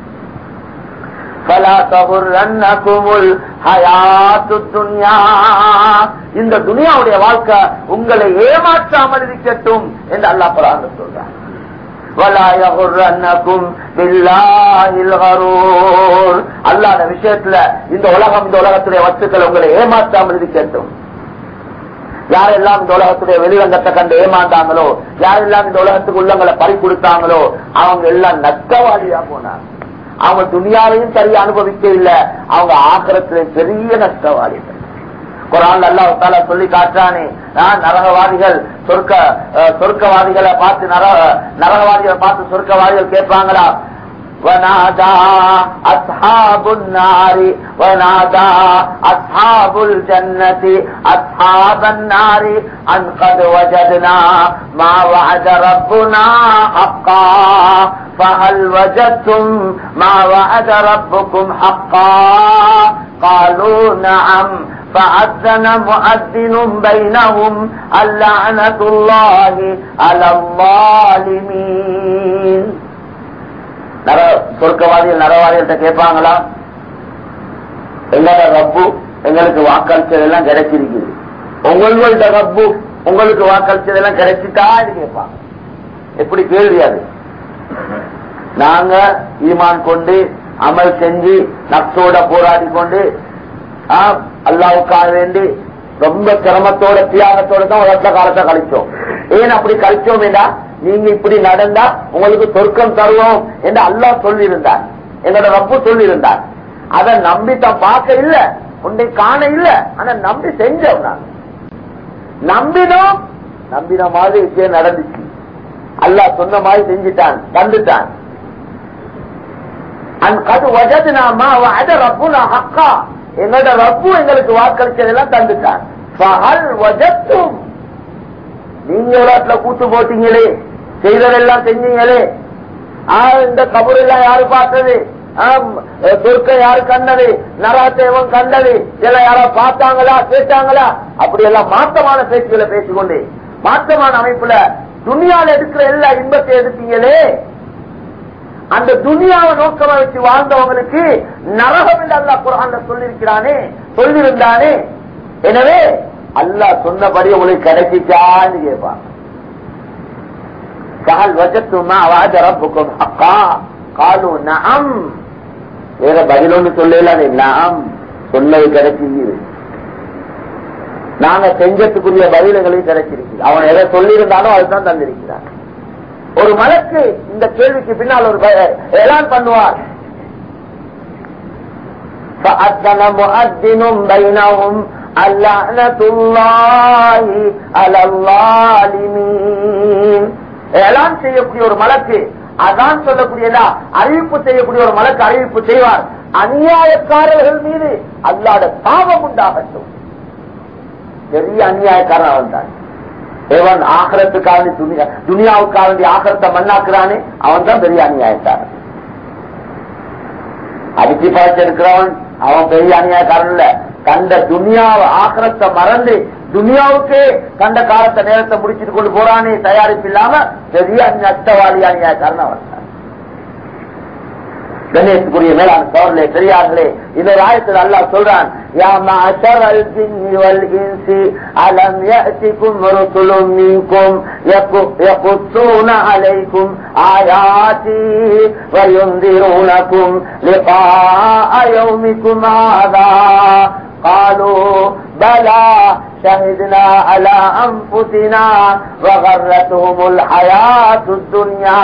فلا تغرنكم الحياة الدنيا. இந்த துனியாவுடைய வாழ்க்கை உங்களை ஏமாற்றாமல் இருக்கட்டும் என்று அல்லாஹ் குரான் சொல்றார் ولا يغرنكم بالله الغرور அல்லாஹ்ட விஷயத்துல இந்த உலகம் இந்த உலகத்துடைய வஸ்துக்கள் உங்களை ஏமாற்றாமல் இருக்கட்டும் யாரெல்லாம் இந்த உலகத்துடைய வெளிரங்கத்தை கண்டு ஏமாந்தாங்களோ யாரெல்லாம் இந்த உலகத்துக்கு உள்ளங்களை பறி கொடுத்தாங்களோ அவங்க எல்லாம் நஷ்டவாளியா போனாங்க அவங்க துணியாவையும் சரியா அனுபவிக்க இல்ல அவங்க ஆக்கிரத்துல பெரிய நஷ்டவாளிகள் குரான் அல்லாஹ் தாலா சொல்லி காட்டுறானே நான் நரகவாதிகள் சொர்க்க அஹ், சொர்க்கவாதிகளை பார்த்து நரக நரகவாதிகளை பார்த்து சொர்க்கவாதிகள் கேட்பாங்களா ونادى أصحاب النار ونادى أصحاب الجنة أصحاب النار أن قد وجدنا ما وعد ربنا حقا فهل وجدتم ما وعد ربكم حقا قالوا نعم فأذن مؤذن بينهم اللعنة الله على الظالمين நர சொர்க்கவாதிகள் நரவாதிகள்கிட்ட கேட்பாங்களா எங்களோட ரப்பு எங்களுக்கு வாக்களிச்சதெல்லாம் கிடைச்சிருக்குது உங்களோட ரப்பு உங்களுக்கு வாக்களிச்சதெல்லாம் கிடைச்சிட்டான்னு கேட்பாங்க எப்படி கேள்வி அது நாங்க ஈமான் கொண்டு அமல் செஞ்சு நப்சோட போராடி கொண்டு ஆ, அல்லாவுக்காக வேண்டி ரொம்ப சிரமத்தோட தியாகத்தோட தான் உலகத்துல காலத்தை கழிச்சோம் ஏன் அப்படி கழிச்சோம் என்றா நீங்க இப்படி நடந்தா உங்களுக்கு சொர்க்கம் தருவோம் என்று அல்லாஹ் சொல்லியிருந்தார் என்னோட ரப்பு சொல்லியிருந்தார் அதை நம்பி தான் பார்க்க இல்ல உன்னை காண இல்ல ஆனா நம்பி செஞ்சோம் நான் நம்பினோம் நம்பின மாதிரி விஷயம் நடந்துச்சு அல்லாஹ் சொன்ன மாதிரி செஞ்சுட்டான் தந்துட்டான் அது வஜதுனாமா அத ரப்புனா ஹக்கா எங்களோட ரப்பு எங்களுக்கு வாக்களிச்சதெல்லாம் தந்துட்டான் ஃபஹல் வஜத்தும் நீங்க உலகத்துல கூத்து போட்டீங்களே செய்ததெல்லாம் செஞ்சீங்களே ஆ, இந்த கபூர் எல்லாம் யாரு பார்த்தது ஆம், சொர்க்க யாரு கண்டது நராத்தேவன் கண்டது இதெல்லாம் யாரா பார்த்தாங்களா கேட்டாங்களா அப்படி எல்லாம் மாற்றமான பேச்சுகளை பேசிக்கொண்டு மாற்றமான அமைப்புல துணியால எடுக்கிற எல்லா இன்பத்தை எடுத்தீங்களே அந்த துனியாவை நோக்கமா வச்சு வாழ்ந்தவங்களுக்கு நரகம் என்று அல்லாஹ் குரான்ல சொல்லியிருக்கிறானே சொல்லியிருந்தானே எனவே அல்லாஹ் சொன்னபடி உங்களுக்கு கிடைச்சிச்சான்னு கேட்பான் கால் வச்சத்துமா வாஜ ரப்புக்கும் அக்கா காலு நம் வேற பதில் ஒண்ணு சொல்லலானே நாம் சொன்னது கிடைச்சிருக்குது நாங்க செஞ்சத்துக்குரிய பதில்களையும் கிடைச்சிருக்கு அவன் எதை சொல்லியிருந்தாலும் அதுதான் தந்திருக்கிறான் ஒரு மலக்கு இந்த கேள்விக்கு பின்னால் ஒரு எலான் பண்ணுவார் فأذن مؤذن بينهم اللعنة الله على الظالمين எலான் செய்யக்கூடிய ஒரு மலக்கு அதான் சொல்லக்கூடியதா அறிவிப்பு செய்யக்கூடிய ஒரு மலக்கு அறிவிப்பு செய்வார் அநியாயக்காரர்கள் மீது அல்லாத பாவம் உண்டாகட்டும் பெரிய அநியாயக்காரன் அவன் தான் எவன் ஆகரத்துக்காக துணியா துனியாவுக்காக வேண்டிய ஆகரத்தை மண்ணாக்குறானே அவன் தான் பெரிய அநியாயக்காரன் அடிச்சு பழச்சு எடுக்கிறவன் அவன் பெரிய அநியாயக்காரன் இல்ல கண்ட துனியாவை ஆக்கிரத்தை மறந்து துனியாவுக்கே கண்ட காலத்தை நேரத்தை முடிச்சிட்டு கொண்டு போறானே தயாரிப்பு இல்லாம பெரிய நஷ்டவாளியா கருணவன் கணேசக்குரிய மேலான சோழர்களே பெரியார்களே இந்த ஆயத்தில் அல்லாஹ் சொல்றான் யா மாஷரல் ஜின்னி வல் இன்சி அலம் யஅதிகும் ரசுலும் மின்கும் يقصون عليكم آياتي وينذرونكم لقاء يومكم هذا قالوا بلى شهدنا على أنفسنا وغرتهم الحياة الدنيا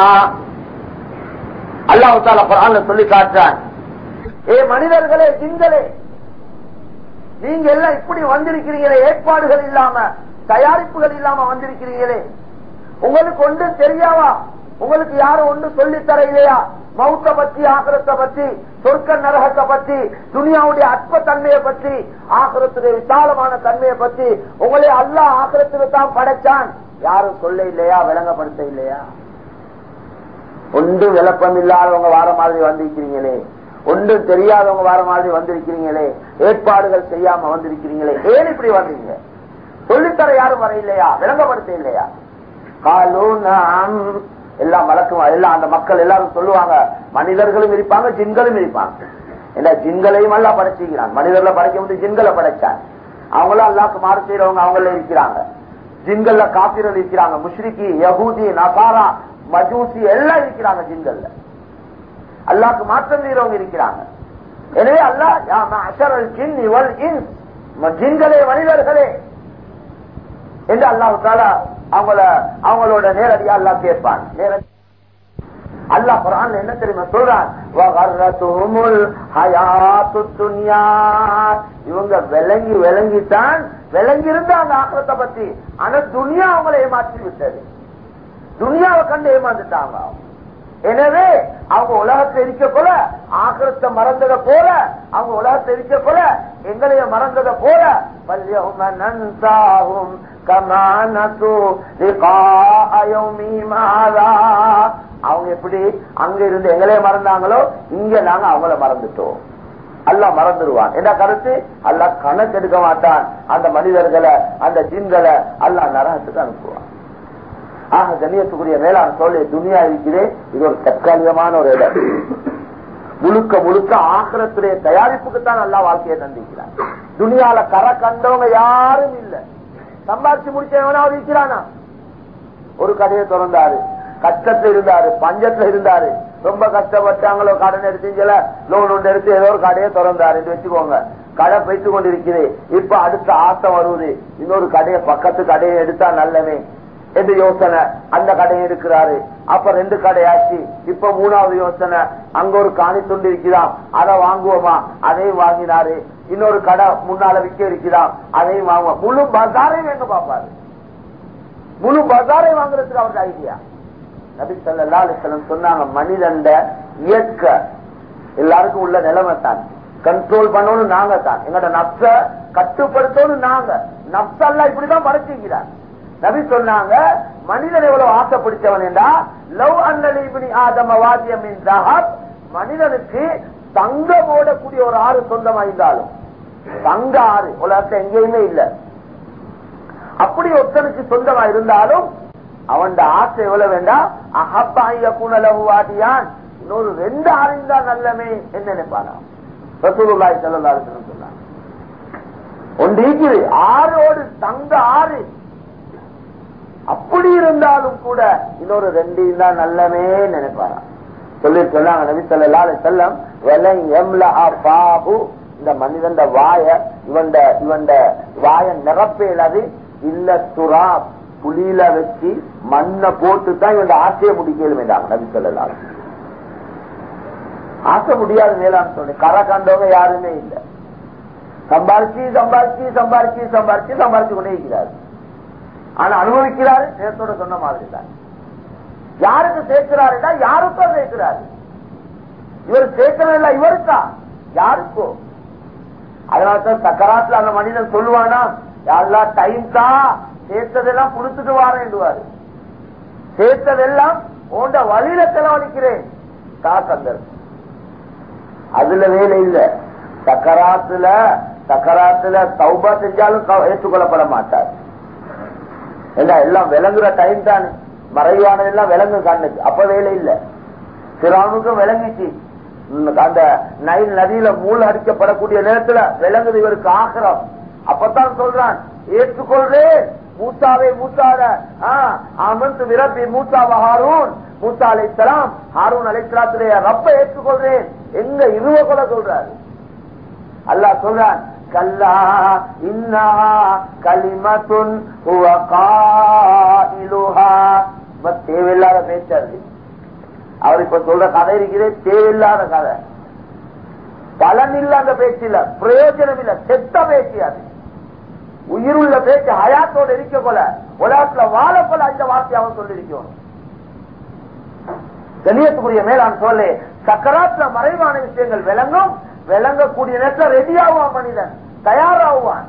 அல்லாஹு தாலா குரான்ல சொல்லி காட்டுறான் ஏ மனிதர்களே ஜிங்களே நீங்க எல்லாம் இப்படி வந்திருக்கிறீங்களே ஏற்பாடுகள் இல்லாம தயாரிப்புகள் இல்லாம வந்திருக்கிறீங்களே உங்களுக்கு ஒன்று தெரியாவா உங்களுக்கு யாரும் ஒன்று சொல்லித்தர இல்லையா மௌத்த பத்தி ஆகரத்தை பத்தி சொர்க்க நரகத்தை பத்தி துனியாவுடைய அற்ப தன்மையை பற்றி ஆகரத்துடைய விசாலமான தன்மையை பத்தி உங்களே அல்லா ஆகரத்துக்கு தான் படைச்சான் யாரும் சொல்ல இல்லையா விளங்கப்படுத்த இல்லையா ஒன்றும் விளப்பம் இல்லாதவங்க வார மாதிரி வந்திருக்கிறீங்களே ஒன்றும் தெரியாதவங்க வார மாதிரி வந்திருக்கிறீங்களே ஏற்பாடுகள் செய்யாம வந்திருக்கிறீங்களே ஏன் இப்படி வந்தீங்க சொல்லித்தர யாரும் வர இல்லையா விளங்கப்படுத்த இல்லையா காலூனம் எல்லாம் வழக்கம் எல்லாம் அந்த மக்கள் எல்லாரும் சொல்லுவாங்க மனிதர்களும் இருப்பாங்க ஜின்களும் இருப்பாங்க என்ன ஜின்களையும் எல்லாம் படைச்சுக்கிறான் மனிதர்ல படைக்க முடியும் ஜின்களை படைச்சான் அவங்களும் அல்லாக்கு மாறு செய்யறவங்க அவங்கள இருக்கிறாங்க ஜின்கள்ல காப்பிரல் இருக்கிறாங்க முஷ்ரிகி யகூதி நசாரா மஜூசி எல்லாம் இருக்கிறாங்க ஜின்கள்ல அல்லாக்கு மாற்றம் செய்யறவங்க இருக்கிறாங்க எனவே அல்லாஹ் ஜின் இவள் இன் ஜின்களே மனிதர்களே என்று அல்லாஹு தாலா அவங்கள அவங்களோட நேரடியா அல்லா கேட்பான் நேரடி அல்லா குரான் என்ன தெரியுமா சொல்றான் இவங்க விளங்கி விளங்கித்தான் விளங்கி இருந்த அந்த ஆக்கிரத்தை பத்தி ஆனா துனியா அவங்களை ஏமாற்றி விட்டது துனியாவை கண்டு ஏமாந்துட்டாங்க எனவே அவங்க உலகத்தை இருக்க போல ஆக்கிரத்தை மறந்ததை போல அவங்க உலகத்தை இருக்க போல எங்களைய மறந்ததை போல நன்சாகும் அவங்க எப்படி அங்க இருந்து எங்களைய மறந்தாங்களோ இங்க நாங்க அவங்கள மறந்துட்டோம் அல்ல மறந்துடுவான் என்ன கருத்து அல்ல கணக்கு எடுக்க மாட்டான் அந்த மனிதர்களை அந்த ஜின்களை அல்ல நரகத்துக்கு அனுப்புவான் ஆக கண்ணியத்துக்குரிய மேலான சொல்லி துணியா இருக்கிறே இது ஒரு தற்காலிகமான ஒரு இடம் முழுக்க முழுக்க ஆக்கிரத்துடைய தயாரிப்புக்கு தான் நல்லா வாழ்க்கையை தந்திக்கிறான் துணியால கரை கண்டவங்க யாரும் இல்ல சம்பாதிச்சு முடிச்சவனாவது இருக்கிறானா ஒரு கடையை திறந்தாரு கஷ்டத்துல இருந்தாரு பஞ்சத்துல இருந்தாரு ரொம்ப கஷ்டப்பட்டாங்களோ கடன் எடுத்தீங்கள லோன் ஒன்று எடுத்து ஏதோ ஒரு கடையை திறந்தாரு வச்சுக்கோங்க கடை போயிட்டு கொண்டிருக்குது இப்ப அடுத்த ஆசை வருவது இன்னொரு கடையை பக்கத்து கடையை எடுத்தா நல்லவே என்று யோசனை அந்த கடையை எடுக்கிறாரு அப்ப ரெண்டு கடையாச்சு இப்ப மூணாவது யோசனை அங்க ஒரு காணி துண்டு இருக்கிறான் அதை வாங்குவோமா அதையும் வாங்கினாரு இன்னொரு கடை முன்னால விற்க இருக்கிறான் அதையும் வாங்குவோம் முழு பஜாரையும் எங்க பாப்பாரு முழு பஜாரை வாங்குறதுக்கு அவருக்கு ஐடியா நபி சொல்லா அலிஸ்லம் சொன்னாங்க மனிதண்ட இயற்க எல்லாருக்கும் உள்ள நிலைமை தான் கண்ட்ரோல் பண்ணணும் நாங்க தான் எங்கட நப்ச கட்டுப்படுத்தணும் நாங்க நப்சல்லா இப்படிதான் படைச்சிக்கிறார் நபி சொன்னாங்க மனிதன் எவ்வளவு ஆசைப்பிடிச்சவன் என்றா லவ் அன்னலி ஆதம வாத்தியம் மனிதனுக்கு தங்கம் ஓடக்கூடிய ஒரு ஆறு சொந்தமா இருந்தாலும் தங்க ஆறு உலகத்தை எங்கேயுமே இல்ல அப்படி ஒருத்தனுக்கு சொந்தமா இருந்தாலும் அவன் ஆசை எவ்வளவு வேண்டாம் அகப்பாய புனலவு வாதியான் இன்னொரு ரெண்டு ஆறு இருந்தா நல்லமே என்ன நினைப்பானா ரசூலுல்லாய் செல்லலாரு சொன்னாங்க ஒன்று இருக்குது ஆறோடு தங்க ஆறு அப்படி இருந்தாலும் கூட இன்னொரு ரெண்டு இருந்தா நல்லமே நினைப்பாராம் சொல்லி சொன்னாங்க நபி சொல்லா செல்லம் பாபு இந்த மனிதன் வாய இவன் இவன் வாய நிரப்பேலது இல்ல துரா புலியில வச்சு மண்ணை போட்டு தான் இவன் ஆசையை முடிக்கலும் என்றாங்க நபி சொல்லலா ஆசை முடியாது மேலான்னு சொல்லி கரை கண்டவங்க யாருமே இல்லை சம்பாரிச்சு சம்பாரிச்சு சம்பாரிச்சு சம்பாரிச்சு சம்பாரிச்சு கொண்டே இருக்கிறாரு ஆனா அனுபவிக்கிறாரு நேரத்தோட சொன்ன மாதிரி தான் யாருக்கு சேர்க்கிறாருன்னா யாருக்கோ சேர்க்கிறாரு இவர் சேர்க்கிறதில்ல இவருக்கா யாருக்கோ அதனால்தான் சக்கராத்துல அந்த மனிதன் சொல்லுவானா யாரெல்லாம் டைம் தான் சேர்த்ததெல்லாம் கொடுத்துட்டு வாரேன்டுவாரு சேர்த்ததெல்லாம் உண்ட வழியில செலவழிக்கிறேன் காக்கந்தர் அதுல வேலை இல்ல சக்கராத்துல சக்கராத்துல சௌபா செஞ்சாலும் க- ஏற்றுக்கொள்ளப்பட மாட்டார் என்ன எல்லாம் விளங்குற டைம் தானே மறைவானதெல்லாம் விளங்கு கண்ணுக்கு அப்ப வேலை இல்ல சிறானுக்கும் விளங்கிச்சு உம், அந்த நைல் நதியில மூல அடிக்கப்படக்கூடிய நேரத்துல விளங்குது இவருக்கு ஆகிரம் அப்பதான் சொல்றான் ஏற்றுக்கொள்றேன் மூசாவை மூசாட அமர்ந்து விரப்பி மூசாவ ஹாரூன் மூசா அலைத்தலாம் ஹாரூன் அலைத்தலாத்துடைய ரப்ப ஏற்றுக்கொள்றேன் எங்க இருவ கூட சொல்றாரு அல்லாஹ் சொல்றான் கல்லா இன்னா கலிமத்துன் ஹுவ காயிலுஹா இப்ப தேவையில்லாத பேச்சாது அவர் இப்ப சொல்ற கதை இருக்கிறே தேவையில்லாத கதை பலன் இல்லாத பேச்சு இல்ல பிரயோஜனம் இல்ல செத்த பேச்சு அது உயிருள்ள பேச்சு ஹயாத்தோடு இருக்க போல உலகத்துல வாழ போல அந்த வார்த்தை அவன் சொல்லியிருக்கணும் கணியத்துக்குரிய மேலான் சொல்லு சக்கராத்துல மறைவான விஷயங்கள் விளங்கும் விளங்கக்கூடிய நேரத்தில் ரெடி ஆகுவான் மனிதன் தயாராகுவான்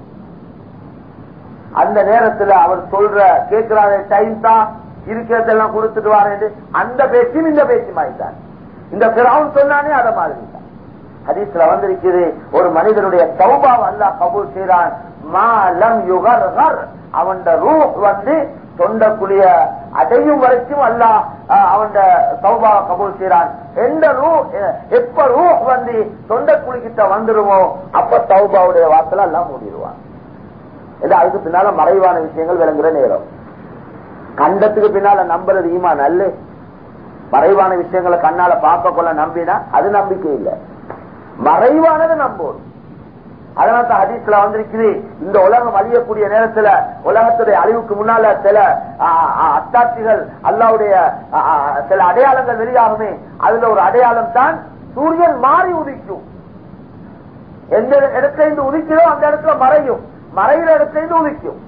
அந்த நேரத்துல அவர் சொல்ற கேட்கிறாரு டைம் தான் இருக்கிறதெல்லாம் கொடுத்துட்டு வாரேன் அந்த பேச்சும் இந்த பேச்சும் ஆயிட்டான் இந்த பிறவன் சொன்னானே அத மாதிரி தான் ஹதீஸ்ல வந்திருக்குது ஒரு மனிதனுடைய சௌபாவ அல்லாஹ் கபூல் செய்றான் மாலம் யுகர் அவன் ரூஹ் வந்து தொண்டக்குழிய அடையும் வரைக்கும் அல்லாஹ் அவன் சௌபாவ கபூல் செய்றான் எந்த ரூ எப்ப ரூஹ் வந்து தொண்டக்குழி கிட்ட வந்துருமோ அப்ப சௌபாவுடைய வாசல எல்லாம் மூடிடுவான் இது அதுக்கு பின்னால மறைவான விஷயங்கள் விளங்குற நேரம் கண்டத்துக்கு பின்னால நம்புறது ஈமான் அல்ல மறைவான விஷயங்களை கண்ணால பார்க்க கொள்ள நம்பினா அது நம்பிக்கை இல்லை மறைவானது நம்போம் அதனால தான் ஹதீஸ்ல வந்திருக்குது இந்த உலகம் அழியக்கூடிய நேரத்துல உலகத்துடைய அழிவுக்கு முன்னால சில ஆ, ஆ, அத்தாட்சிகள் அல்லாவுடைய ஆ, ஆ, சில அடையாளங்கள் வெளியாகுமே அதுல ஒரு அடையாளம் தான் சூரியன் மாறி உதிக்கும் எந்த இடத்துல இருந்து உதிக்கிறோ அந்த இடத்துல மறையும் மறைகிற இடத்துல இருந்து உதிக்கும்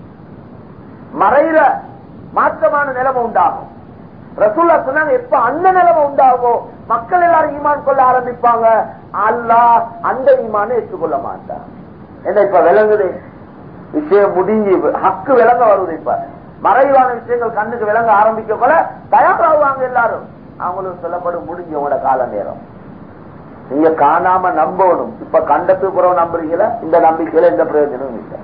மறைகிற மாற்றமான நிலைமை உண்டாகும் ரசூல்லா சொன்னாங்க எப்ப அந்த நிலைமை உண்டாகுமோ மக்கள் எல்லாரும் ஈமான் கொள்ள ஆரம்பிப்பாங்க அல்லாஹ் அந்த ஈமானை ஏற்றுக்கொள்ள மாட்டார் என்ன இப்ப விளங்குது விஷயம் முடிஞ்சு ஹக்கு விளங்க வருது இப்ப மறைவான விஷயங்கள் கண்ணுக்கு விளங்க ஆரம்பிக்க போல தயாராகுவாங்க எல்லாரும் அவங்களுக்கு சொல்லப்படும் முடிஞ்ச உங்களோட கால நேரம் நீங்க காணாம நம்பணும் இப்ப கண்டத்துக்கு புறம் நம்புறீங்களா இந்த நம்பிக்கையில எந்த பிரயோஜனமும் இல்லை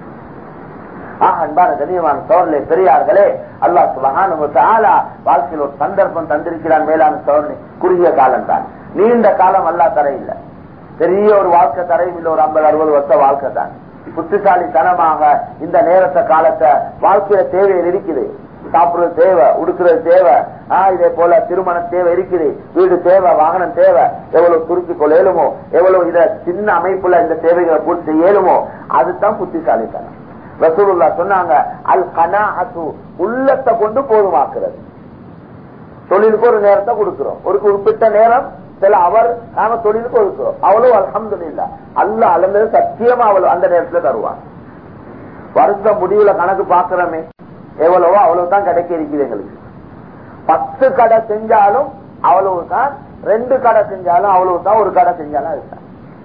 ஆஹ் அன்பான கண்ணியமான சோழர்களே பெரியார்களே அல்லாஹ் சுபஹான வாழ்க்கையில் ஒரு சந்தர்ப்பம் தந்திருக்கிறான் மேலான சோழனை குறுகிய காலம் தான் நீண்ட காலம் அல்லா தர இல்ல பெரிய ஒரு வாழ்க்கை தரையும் இல்ல ஒரு ஐம்பது அறுபது வருஷம் வாழ்க்கை தான் புத்திசாலித்தனமாக இந்த நேரத்தை காலத்தை வாழ்க்கையில தேவையில் இருக்குது சாப்பிடுறது தேவை உடுக்கிறது தேவை ஆஹ் இதே போல திருமண தேவை இருக்குது வீடு தேவை வாகனம் தேவை எவ்வளவு சுருக்கிக் கொள்ள இயலுமோ எவ்வளவு இத சின்ன அமைப்புல இந்த தேவைகளை பூர்த்தி செய்ய இயலுமோ அதுதான் புத்திசாலித்தனம் ரசூலுல்லா சொன்னாங்க அல் கனாஹத்து உள்ளத்தை கொண்டு போதுமாக்குறது தொழிலுக்கு ஒரு நேரத்தை கொடுக்கிறோம் ஒரு குறிப்பிட்ட நேரம் சில அவர் நாம தொழிலுக்கு ஒதுக்குறோம் அவ்வளவு அல்ஹம்துலில்லா அல்ல அளந்தது சத்தியமா அவ்வளவு அந்த நேரத்துல தருவான் வருஷ முடிவுல கணக்கு பாக்குறோமே எவ்வளவோ அவ்வளவுதான் கிடைக்க இருக்குது எங்களுக்கு பத்து கடை செஞ்சாலும் அவ்வளவுதான் ரெண்டு கடை செஞ்சாலும் அவ்வளவுதான் ஒரு கடை செஞ்சாலும் அதுதான்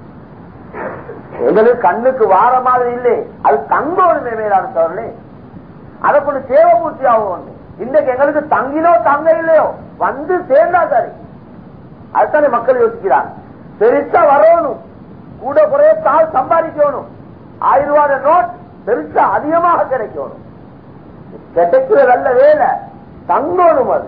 எங்களுக்கு கண்ணுக்கு வார மாதிரி இல்லை அது தங்கோணுமே மேலான சோழர்களே அதை கொண்டு சேவை பூர்த்தி ஆகும் இன்றைக்கு எங்களுக்கு தங்கினோ தங்க இல்லையோ வந்து சேர்ந்தா சரி அதுதானே மக்கள் யோசிக்கிறாங்க பெருசா வரணும் கூட குறைய தாள் சம்பாதிக்கணும் ஆயிரம் ரூபாய் நோட் பெருசா அதிகமாக கிடைக்கணும் கிடைக்கிறது அல்ல வேலை தங்கணும் அது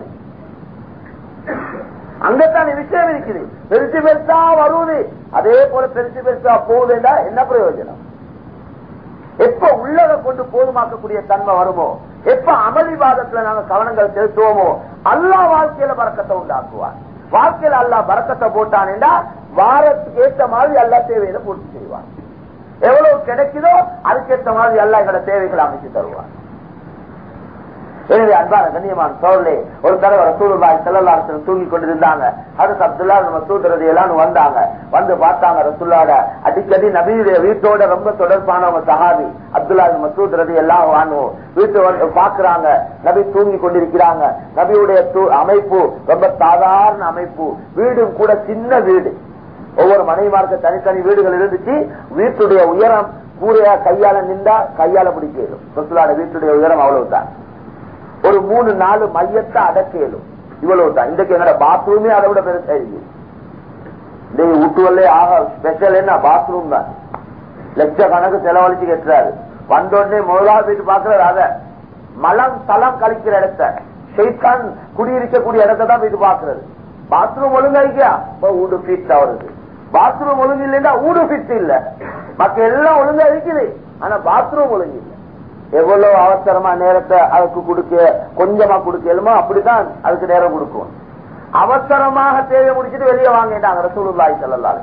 அங்கத்தான் விஷயம் இருக்குது பெருசு பெருசா வருவது அதே போல பெருசு பெருசா போகுதுண்டா என்ன பிரயோஜனம் எப்ப உள்ளத கொண்டு போதுமாக்கக்கூடிய தன்மை வருமோ எப்ப அமளிவாதத்துல நாங்க கவனங்கள் செலுத்துவோமோ அல்லா வாழ்க்கையில பறக்கத்தை உண்டாக்குவார் வாழ்க்கையில அல்லா பறக்கத்தை போட்டான் வாரத்துக்கு ஏற்ற மாதிரி எல்லா தேவையில பூர்த்தி செய்வார் எவ்வளவு கிடைக்குதோ அதுக்கேற்ற மாதிரி எல்லா எங்களோட தேவைகளை அமைச்சு தருவார் எனவே அன்பான கண்ணியமான சோழலே ஒரு தடவை ரசூலுல்லாய் செல்லல்லாரத்தில் தூங்கி கொண்டிருந்தாங்க அது அப்துல்லா மசூத் ரதி எல்லாம் வந்தாங்க வந்து பார்த்தாங்க ரசூல்லாட அடிக்கடி நபியுடைய வீட்டோட ரொம்ப தொடர்பானவங்க சஹாபி அப்துல்லா மசூத் ரதி எல்லாம் வாங்குவோம் வீட்டு வந்து பாக்குறாங்க நபி தூங்கி கொண்டிருக்கிறாங்க நபியுடைய தூ- அமைப்பு ரொம்ப சாதாரண அமைப்பு வீடும் கூட சின்ன வீடு ஒவ்வொரு மனைவிமார்க்கு தனித்தனி வீடுகள் இருந்துச்சு வீட்டுடைய உயரம் கூரையா கையால நின்றா கையால பிடிக்கலும் ரசூலாட வீட்டுடைய உயரம் அவ்வளவுதான் ஒரு மூணு நாலு மையத்தை அடக்கலும் இவ்வளவு தான் இன்றைக்கு என்னோட பாத்ரூமே அதை விட பெருசா இருக்கு இந்த வீட்டுவல்லே ஆக ஸ்பெஷல் என்ன பாத்ரூம் தான் லட்ச கணக்கு செலவழிச்சு கட்டுறாரு வந்தோடனே முதலாவது போயிட்டு பாக்குறாரு அத மலம் தளம் கழிக்கிற இடத்த ஷெய்கான் குடியிருக்கக்கூடிய இடத்தை தான் போயிட்டு பாக்குறது பாத்ரூம் ஒழுங்காய்க்கா வீடு ஃபிட் வருது பாத்ரூம் ஒழுங்கு இல்லைன்னா வீடு ஃபிட் இல்ல மத்த எல்லாம் ஒழுங்கா இருக்குது ஆனா பாத்ரூம் ஒழுங்கு இல்லை எவ்வளவு அவசரமா நேரத்தை அதுக்கு கொடுக்க கொஞ்சமா கொடுக்கலுமோ அப்படிதான் அதுக்கு நேரம் கொடுக்கும் அவசரமாக தேவை முடிச்சுட்டு வெளியே வாங்கிட்டாங்க ரசூலுல்லாய் செல்லலாரு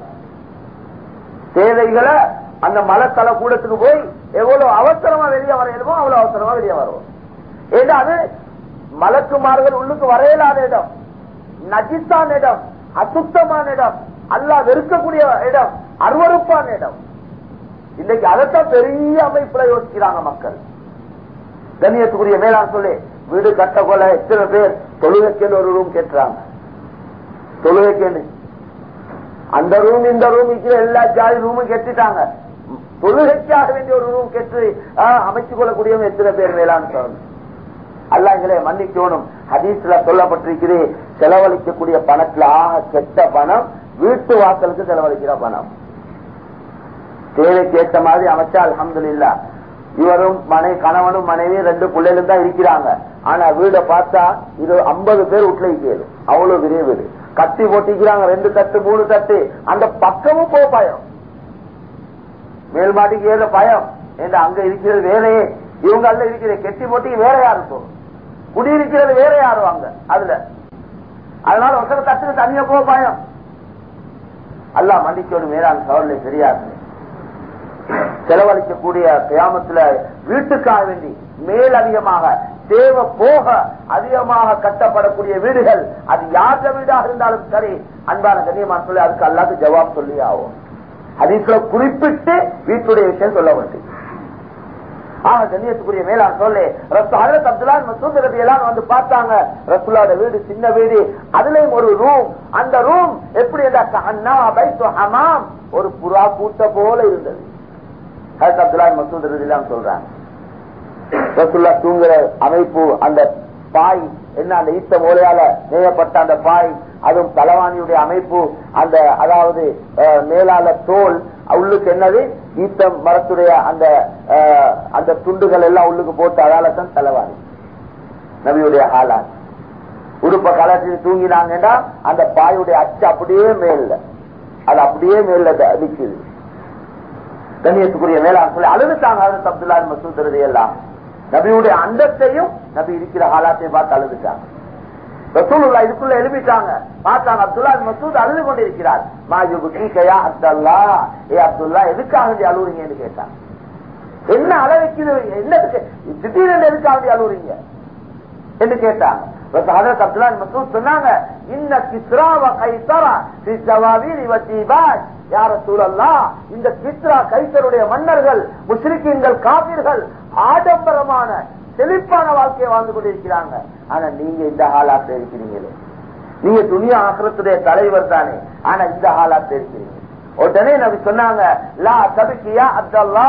தேவைகளை அந்த மலத்தல கூடத்துக்கு போய் எவ்வளவு அவசரமா வெளியே வரையணுமோ அவ்வளவு அவசரமா வெளியே வருவோம் ஏன்னா அது மலக்குமார்கள் உள்ளுக்கு வரையலாத இடம் நஜித்தான இடம் அசுத்தமான இடம் அல்லா வெறுக்கக்கூடிய இடம் அருவறுப்பான இடம் இன்னைக்கு அதைத்தான் பெரிய அமைப்புல யோசிக்கிறாங்க மக்கள் கண்ணியத்துக்குரிய மேலாண் சொல்லி வீடு கட்ட கொள்ள எத்தனை பேர் தொழுகைக்கு ஒரு ரூம் கேட்டுறாங்க தொழுகைக்கு அந்த ரூம் இந்த ரூம் இருக்கிற எல்லா ஜாதி ரூமும் கெட்டுட்டாங்க தொழுகைக்காக வேண்டிய ஒரு ரூம் கெட்டு அமைத்துக் கொள்ளக்கூடியவங்க எத்தனை பேர் மேலான்னு சொல்லணும் அல்லாங்களே மன்னிக்கணும் ஹதீஸ்ல சொல்லப்பட்டிருக்குது செலவழிக்கக்கூடிய பணத்துல ஆக கெட்ட பணம் வீட்டு வாசலுக்கு செலவழிக்கிற பணம் தேவைக்கு ஏற்ற மாதிரி அமைச்சா அலமது இல்லா இவரும் மனை கணவனும் மனைவி ரெண்டு பிள்ளைகளும் தான் இருக்கிறாங்க ஆனா வீட பார்த்தா இது ஐம்பது பேர் வீட்டுல கேளும் அவ்வளவு பெரிய வீடு கத்தி போட்டிக்கிறாங்க ரெண்டு தட்டு மூணு தட்டு அந்த பக்கமும் போ பயம் மேல் மாட்டிக்கு ஏதோ பயம் என்று அங்க இருக்கிறது வேறையே இவங்க அல்ல இருக்கிற கெட்டி போட்டிக்கு வேற யாரு இருக்கும் குடியிருக்கிறது வேற யாரும் அங்க அதுல அதனால ஒருத்தர் தட்டுக்கு தனியா போக பயம் அல்ல மன்னிக்கோடு மேலாண் சவரில் தெரியாது செலவழிக்கக்கூடிய கிராமத்துல வீட்டுக்காக வேண்டி மேல் அதிகமாக தேவை போக அதிகமாக கட்டப்படக்கூடிய வீடுகள் அது யார்த வீடாக இருந்தாலும் சரி அன்பான கண்ணியமான சொல்லி அதுக்கு அல்லாது ஜவாப் சொல்லி ஆகும் அதிக குறிப்பிட்டு வீட்டுடைய விஷயம் சொல்ல வேண்டும் ஆக கண்ணியத்துக்குரிய மேலாண் சொல்லு ஹரத் அப்துல்லான் மசூத் ரபி எல்லாம் வந்து பார்த்தாங்க ரசுல்லாட வீடு சின்ன வீடு அதுலயும் ஒரு ரூம் அந்த ரூம் எப்படி ஹமாம் ஒரு புறா கூட்ட போல இருந்தது ஹரத் அப்துல்லான் மசூத் ரபி எல்லாம் சொல்றாங்க ரசுல்லா தூங்குற அமைப்பு அந்த பாய் என்ன அந்த ஈத்த மூலையால நெய்யப்பட்ட அந்த பாய் அதுவும் தலவாணியுடைய அமைப்பு அந்த அதாவது மேலால தோல் உள்ளுக்கு என்னது ஈத்த மரத்துடைய அந்த அந்த துண்டுகள் எல்லாம் உள்ளுக்கு போட்டு அதால தான் தலைவாணி நபியுடைய ஹாலா உடுப்ப கலட்டி தூங்கினாங்கன்னா அந்த பாயுடைய அச்சு அப்படியே மேல அது அப்படியே மேல நிக்குது கண்ணியத்துக்குரிய மேலாண் சொல்லி அழுதுட்டாங்க அழுது அப்துல்லா மசூத் எல்லாம் நபியுடைய அண்டத்தையும் நபி இருக்கிற ஹாலாத்தையும் பார்த்து அழுதுட்டாங்க ரசூலுல்லா இதுக்குள்ள எழுப்பிட்டாங்க பார்த்தாங்க அப்துல்லா மசூத் அழுது கொண்டிருக்கிறார் மாயுபுக்கியா அப்துல்லா ஏ அப்துல்லா எதுக்காக அழுவுறீங்கன்னு கேட்டாங்க என்ன அழ வைக்குது என்னதுக்கு திடீர்னு எதுக்காக அழுவுறீங்க என்று கேட்டாங்க அப்துல்லா மசூத் சொன்னாங்க இன்ன கிஸ்ராவ கைசரா ஜவாவீர் இவத்தீபாஜ் யார சூழல்லா இந்த கிஸ்ரா கைசருடைய மன்னர்கள் முஸ்லிக்கீன்கள் காவிர்கள் ஆடம்பரமான செழிப்பான வாழ்க்கையை வாழ்ந்து கொண்டிருக்கிறாங்க ஆனா நீங்க இந்த ஹாலாத்துல இருக்கிறீங்களே நீங்க துணியா ஆசிரத்துடைய தலைவர் தானே ஆனா இந்த ஹாலாத்துல இருக்கிறீங்க உடனே நபி சொன்னாங்க லா தபிக்கியா அப்துல்லா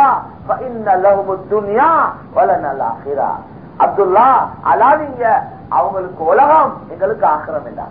துனியா வலனல் ஆகிரா அப்துல்லா அலாதீங்க அவங்களுக்கு உலகம் எங்களுக்கு ஆக்கிரம் இல்ல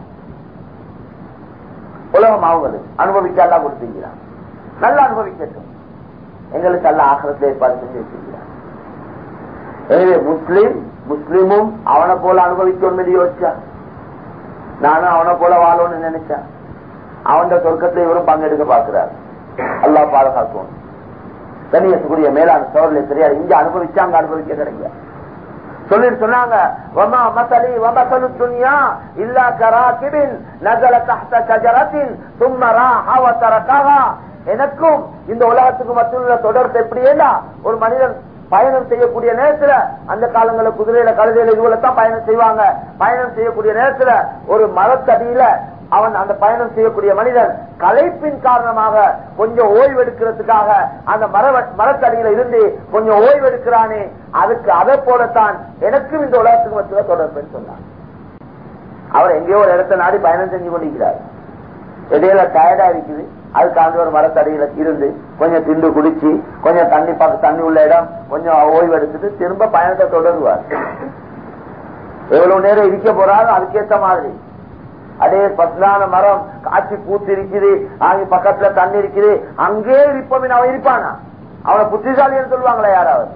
உலகம் அவங்களுக்கு அனுபவிக்க எல்லாம் கொடுத்துக்கிறான் நல்லா அனுபவிக்கட்டும் எங்களுக்கு அல்ல ஆக்கிரத்தை ஏற்பாடு செஞ்சு வச்சிருக்கிறான் எனவே முஸ்லீம் முஸ்லீமும் அவனை போல அனுபவிக்கணும் யோசிச்சா நானும் அவனை போல வாழணும்னு நினைச்சேன் அவன் சொர்க்கத்தை இவரும் பங்கெடுக்க பார்க்கிறார் அல்லா பாதுகாக்கும் கண்ணியத்துக்குரிய மேலான சோழலை தெரியாது இங்க அனுபவிச்சா அங்க அனுபவிக்க கிடைக்க சொல்லிட்டு சொன்னாங்க வமா மசலி வமசலு துன்யா இல்லா கராக்கிபின் நகல தஹ்த ஷஜரத்தின் சும்மரா ஹவ தரகாஹா எனக்கும் இந்த உலகத்துக்கு மத்தியுள்ள தொடர்பு எப்படியேடா ஒரு மனிதன் பயணம் செய்யக்கூடிய நேரத்துல அந்த காலங்கள குதிரையில கழுதையில இதுல தான் பயணம் செய்வாங்க பயணம் செய்யக்கூடிய நேரத்துல ஒரு மரத்தடியில அவன் அந்த பயணம் செய்யக்கூடிய மனிதன் களைப்பின் காரணமாக கொஞ்சம் ஓய்வு எடுக்கிறதுக்காக அந்த மர மரத்தடியில இருந்து கொஞ்சம் ஓய்வு எடுக்கிறானே அதுக்கு அதை போலத்தான் எனக்கும் இந்த உலகத்துக்கு மத்திய தொடர்புன்னு சொன்னான் அவர் எங்கேயோ ஒரு இடத்தை நாடி பயணம் செஞ்சு கொண்டிருக்கிறார் இடையில டயர்டா இருக்குது அதுக்காண்டி ஒரு மரத்தடியில இருந்து கொஞ்சம் திண்டு குடிச்சு கொஞ்சம் தண்ணி பார்க்க தண்ணி உள்ள இடம் கொஞ்சம் ஓய்வு எடுத்துட்டு திரும்ப பயணத்தை தொடருவார் எவ்வளவு நேரம் இருக்க போறாரோ அதுக்கேற்ற மாதிரி அதே பசுதான மரம் காட்சி பூத்து இருக்குது ஆகி பக்கத்துல தண்ணி இருக்குது அங்கே இருப்போம் அவன் இருப்பானா அவனை புத்திசாலின்னு சொல்லுவாங்களா யாராவது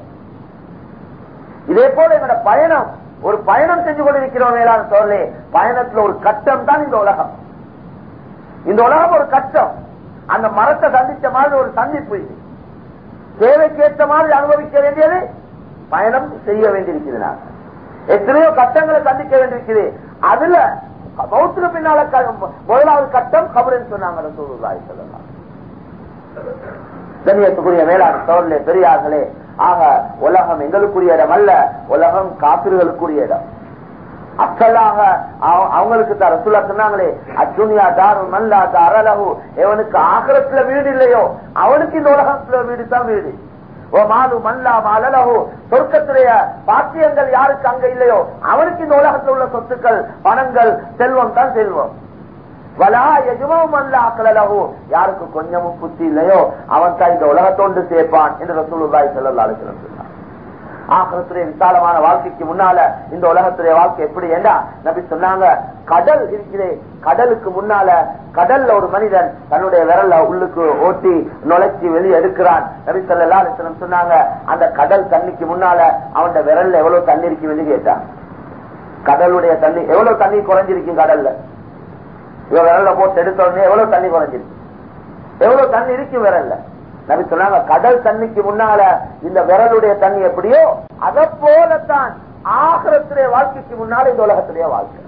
இதே போல எங்களோட பயணம் ஒரு பயணம் செஞ்சு கொண்டிருக்கிறோம் மேலான சோழலே பயணத்துல ஒரு கட்டம் தான் இந்த உலகம் இந்த உலகம் ஒரு கட்டம் அந்த மரத்தை சந்திச்ச மாதிரி ஒரு சந்திப்பு இது தேவைக்கேற்ற மாதிரி அனுபவிக்க வேண்டியது பயணம் செய்ய வேண்டியிருக்கிறது நான் எத்தனையோ கட்டங்களை சந்திக்க வேண்டியிருக்குது அதுல பௌத்திர பின்னால க- முதலாவது கட்டம் கபருன்னு சொன்னாங்க ரசூலுல்லாஹி ஸல்லல்லாஹு அலைஹி வஸல்லம். கண்ணியத்துக்குரிய மேலாண் சோழலே பெரியார்களே ஆக உலகம் எங்களுக்குரிய இடம் அல்ல உலகம் காப்பிர்களுக்குரிய இடம் அக்கலாக அவ- அவங்களுக்கு தான் ரசூலா சொன்னாங்களே அச்சுனியா தாரு மல்லா தாரலகு எவனுக்கு ஆகரத்துல வீடு இல்லையோ அவனுக்கு இந்த உலகத்துல வீடு தான் வீடு ஓ மாலு மல்லா மாலலகு சொர்க்கத்துடைய பாக்கியங்கள் யாருக்கு அங்க இல்லையோ அவனுக்கு இந்த உலகத்தில் உள்ள சொத்துக்கள் பணங்கள் செல்வம் தான் செல்வம் வலா எஜுமம் அல்ல அக்கலலகு யாருக்கு கொஞ்சமும் புத்தி இல்லையோ அவன் தான் இந்த உலகத்தோண்டு சேர்ப்பான் என்று ரசூலுல்லாஹி ஸல்லல்லாஹு அலைஹி வஸல்லம் சொன்னார் ஆகரத்துடைய விசாலமான வாழ்க்கைக்கு முன்னால இந்த உலகத்துடைய வாழ்க்கை எப்படி ஏண்டா நபி சொன்னாங்க கடல் இருக்கிறே கடலுக்கு முன்னால கடல்ல ஒரு மனிதன் தன்னுடைய விரல்ல உள்ளுக்கு ஓட்டி நுழைச்சி வெளியே எடுக்கிறான் நபி ஸல்லல்லாஹு அலைஹி வஸல்லம் சொன்னாங்க அந்த கடல் தண்ணிக்கு முன்னால அவன் விரல்ல எவ்வளவு தண்ணி இருக்கு வெளியே கேட்டான் கடலுடைய தண்ணி எவ்வளவு தண்ணி குறைஞ்சிருக்கும் கடல்ல இவன் விரல்ல போட்டு எடுத்த உடனே எவ்வளவு தண்ணி குறைஞ்சிருக்கு எவ்வளவு தண்ணி இருக்கு விரல்ல நபி சொன்னாங்க கடல் தண்ணிக்கு முன்னால இந்த விரலுடைய தண்ணி எப்படியோ அதை போலத்தான் ஆகரத்துடைய வாழ்க்கைக்கு முன்னால இந்த உலகத்துடைய வாழ்க்கை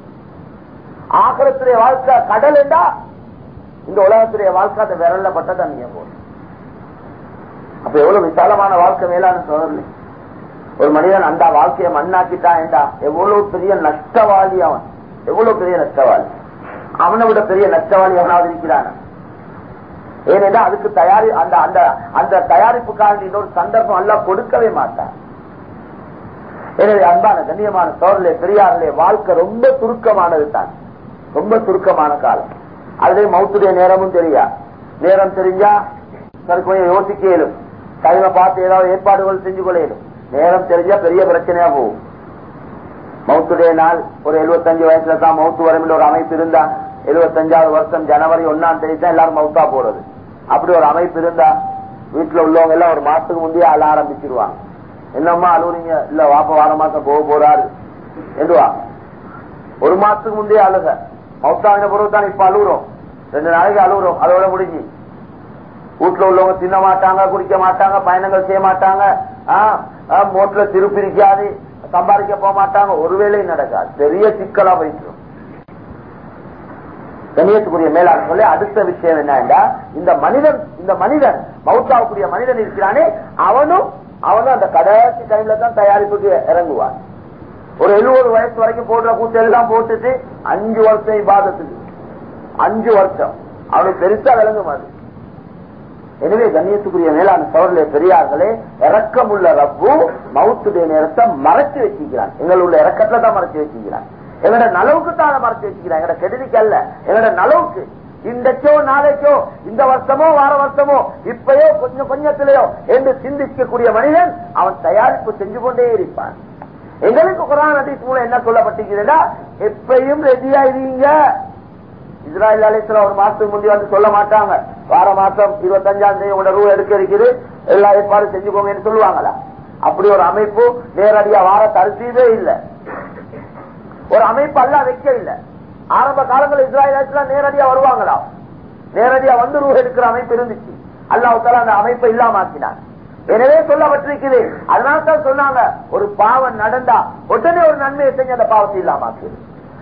ஆகரத்துடைய வாழ்க்கை கடல் என்றா இந்த உலகத்துடைய வாழ்க்கை அந்த விரல்ல பட்ட தண்ணிய போதும் அப்ப எவ்வளவு விசாலமான வாழ்க்கை மேலான சொல்லலை ஒரு மனிதன் அந்த வாழ்க்கையை மண்ணாக்கிட்டான் என்றா எவ்வளவு பெரிய நஷ்டவாளி அவன் எவ்வளவு பெரிய நஷ்டவாளி அவனை விட பெரிய நஷ்டவாளி அவனாவது இருக்கிறான் ஏனென்றா அதுக்கு தயாரி அந்த அந்த அந்த தயாரிப்புக்காக இன்னொரு சந்தர்ப்பம் எல்லாம் கொடுக்கவே மாட்டான் எனவே அன்பான கண்ணியமான சோழர்களே பெரியார்களே வாழ்க்கை ரொம்ப சுருக்கமானது தான் ரொம்ப சுருக்கமான காலம் அதுவே மௌத்துடைய நேரமும் தெரியா நேரம் தெரிஞ்சா சரி கொஞ்சம் யோசிக்க இயலும் டைமை பார்த்து ஏதாவது ஏற்பாடுகள் செஞ்சு கொள்ள இயலும் நேரம் தெரிஞ்சா பெரிய பிரச்சனையா போகும் மௌத்துடைய நாள் ஒரு 75 வயசுல தான் மௌத்து வரும் ஒரு அமைப்பு இருந்தா 75வது வருஷம் ஜனவரி ஒன்னாம் தேதி தான் எல்லாரும் மௌத்தா போறது அப்படி ஒரு அமைப்பு இருந்தா வீட்டுல உள்ளவங்க எல்லாம் ஒரு மாசத்துக்கு முந்தைய அழ ஆரம்பிச்சிருவாங்க என்னம்மா அழுவுறீங்க இல்ல வாப்ப வார மாசம் போக போறாரு என்றுவா ஒரு மாசத்துக்கு முந்தைய அழுக மௌத்தாவின பிறகு தான் இப்ப அழுகுறோம் ரெண்டு நாளைக்கு அழுகுறோம் அதோட முடிஞ்சு வீட்டுல உள்ளவங்க தின்ன மாட்டாங்க குடிக்க மாட்டாங்க பயணங்கள் செய்ய மாட்டாங்க மோட்ல திருப்பி இருக்காது சம்பாதிக்க போக மாட்டாங்க ஒருவேளை நடக்காது பெரிய சிக்கலா போயிட்டு கணியத்துக்குரிய மேலாண் சொல்லி அடுத்த விஷயம் என்னன்னா இந்த மனிதன் இந்த மனிதன் மௌத்தாவுக்குரிய மனிதன் இருக்கிறானே அவனும் அவனும் அந்த கடைசி டைம்ல தான் தயாரிப்புக்கு இறங்குவான் ஒரு எழுபது வயசு வரைக்கும் போடுற கூட்டு எல்லாம் போட்டுட்டு அஞ்சு வருஷம் இபாதத்துக்கு அஞ்சு வருஷம் அவனுக்கு பெருசா விளங்கும் அது எனவே கண்ணியத்துக்குரிய மேலான சோழர்களே பெரியார்களே இறக்கமுள்ள ரப்பு மவுத்துடைய நேரத்தை மறைச்சு வச்சுக்கிறான் எங்களுள்ள இறக்கத்துல தான் மறைச்சு வச்சுக்கிறான் எங்களோட நலவுக்கு தான் அதை மறைச்சு வச்சுக்கிறான் எங்களோட கெடுதிக்கு அல்ல எங்களோட நலவுக்கு இன்றைக்கோ நாளைக்கோ இந்த வருஷமோ வார வருஷமோ இப்பயோ கொஞ்சம் கொஞ்சத்திலேயோ என்று சிந்திக்கக்கூடிய மனிதன் அவன் தயாரிப்பு செஞ்சு கொண்டே இருப்பான் எங்களுக்கு குரான் ஹதீஸ் மூலம் என்ன சொல்லப்பட்டிருக்கிறதா எப்பயும் ரெடியா இருங்க இஸ்ராயல் அலிஸ்ல ஒரு மாசத்துக்கு முந்தைய வந்து சொல்ல மாட்டாங்க வார மாசம் இருபத்தஞ்சாம் தேதி உங்களோட ரூ எடுக்க இருக்குது எல்லா ஏற்பாடு செஞ்சுக்கோங்கன்னு சொல்லுவாங்களா அப்படி ஒரு அமைப்பு நேரடியா வார தரிசீவே இல்ல ஒரு அமைப்பு அல்ல வைக்க இல்ல ஆரம்ப காலங்களில் இஸ்ராயல் அலிஸ்லாம் நேரடியா வருவாங்களா நேரடியா வந்து ரூ எடுக்கிற அமைப்பு இருந்துச்சு அல்லாஹால அந்த அமைப்பை இல்லாம ஆக்கினார் எனவே சொல்லப்பட்டிருக்குது அதனால தான் சொன்னாங்க ஒரு பாவம் நடந்தா உடனே ஒரு நன்மையை செஞ்சு அந்த பாவத்தை இல்லாம ஆக்குது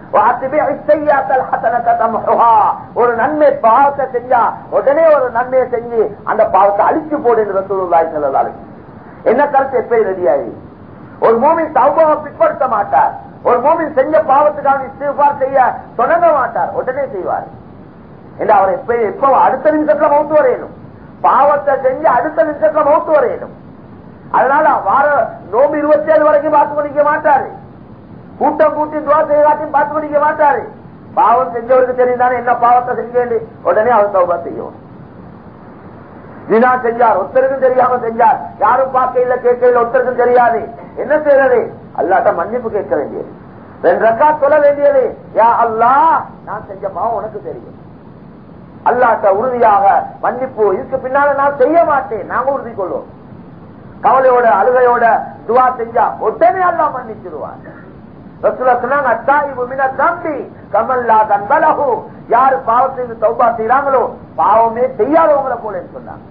ஒரு நன்மை பாவத்தை செஞ்சா உடனே ஒரு நன்மையை செஞ்சு அந்த பாவத்தை அழிச்சு போடு என்று ரசூலுல்லாஹி ஸல்லல்லாஹு அலைஹி என்ன கருத்து எப்ப ரெடியாயி ஒரு மூமின் தௌபாவை பிற்படுத்த மாட்டார் ஒரு மூமின் செஞ்ச பாவத்துக்காக இஸ்திஃபார் செய்ய தொடங்க மாட்டார் உடனே செய்வார் என்று அவர் எப்ப எப்ப அடுத்த நிமிஷத்துல மௌத்து வரையணும் பாவத்தை செஞ்சு அடுத்த நிமிஷத்துல மௌத்து வரையணும் அதனால வார நோம்பு இருபத்தி ஏழு வரைக்கும் பார்த்து பண்ணிக்க மாட்டாரு கூட்டம் கூட்டி துவா செய்யாட்டியும் பார்த்து பண்ணிக்க மாட்டாரு பாவம் செஞ்சவருக்கு தெரியுதானே என்ன பாவத்தை செஞ்சேன் உடனே அவர் சௌபா செய்யும் தினா செஞ்சார் ஒருத்தருக்கும் தெரியாம செஞ்சார் யாரும் பார்க்க இல்ல கேட்க இல்ல ஒருத்தருக்கும் தெரியாது என்ன செய்யறது அல்லாட்ட மன்னிப்பு கேட்க வேண்டியது ரெண்டு ரக்கா சொல்ல வேண்டியது யா அல்லா நான் செஞ்ச பாவம் உனக்கு தெரியும் அல்லாட்ட உறுதியாக மன்னிப்பு இதுக்கு பின்னால நான் செய்ய மாட்டேன் நாங்க உறுதி கொள்வோம் கவலையோட அழுகையோட துவா செஞ்சா உடனே அல்லா மன்னிச்சிருவான் யாரு பாவத்தை தௌபா செய்யறாங்களோ பாவமே செய்யாதவங்களை போல சொன்னாங்க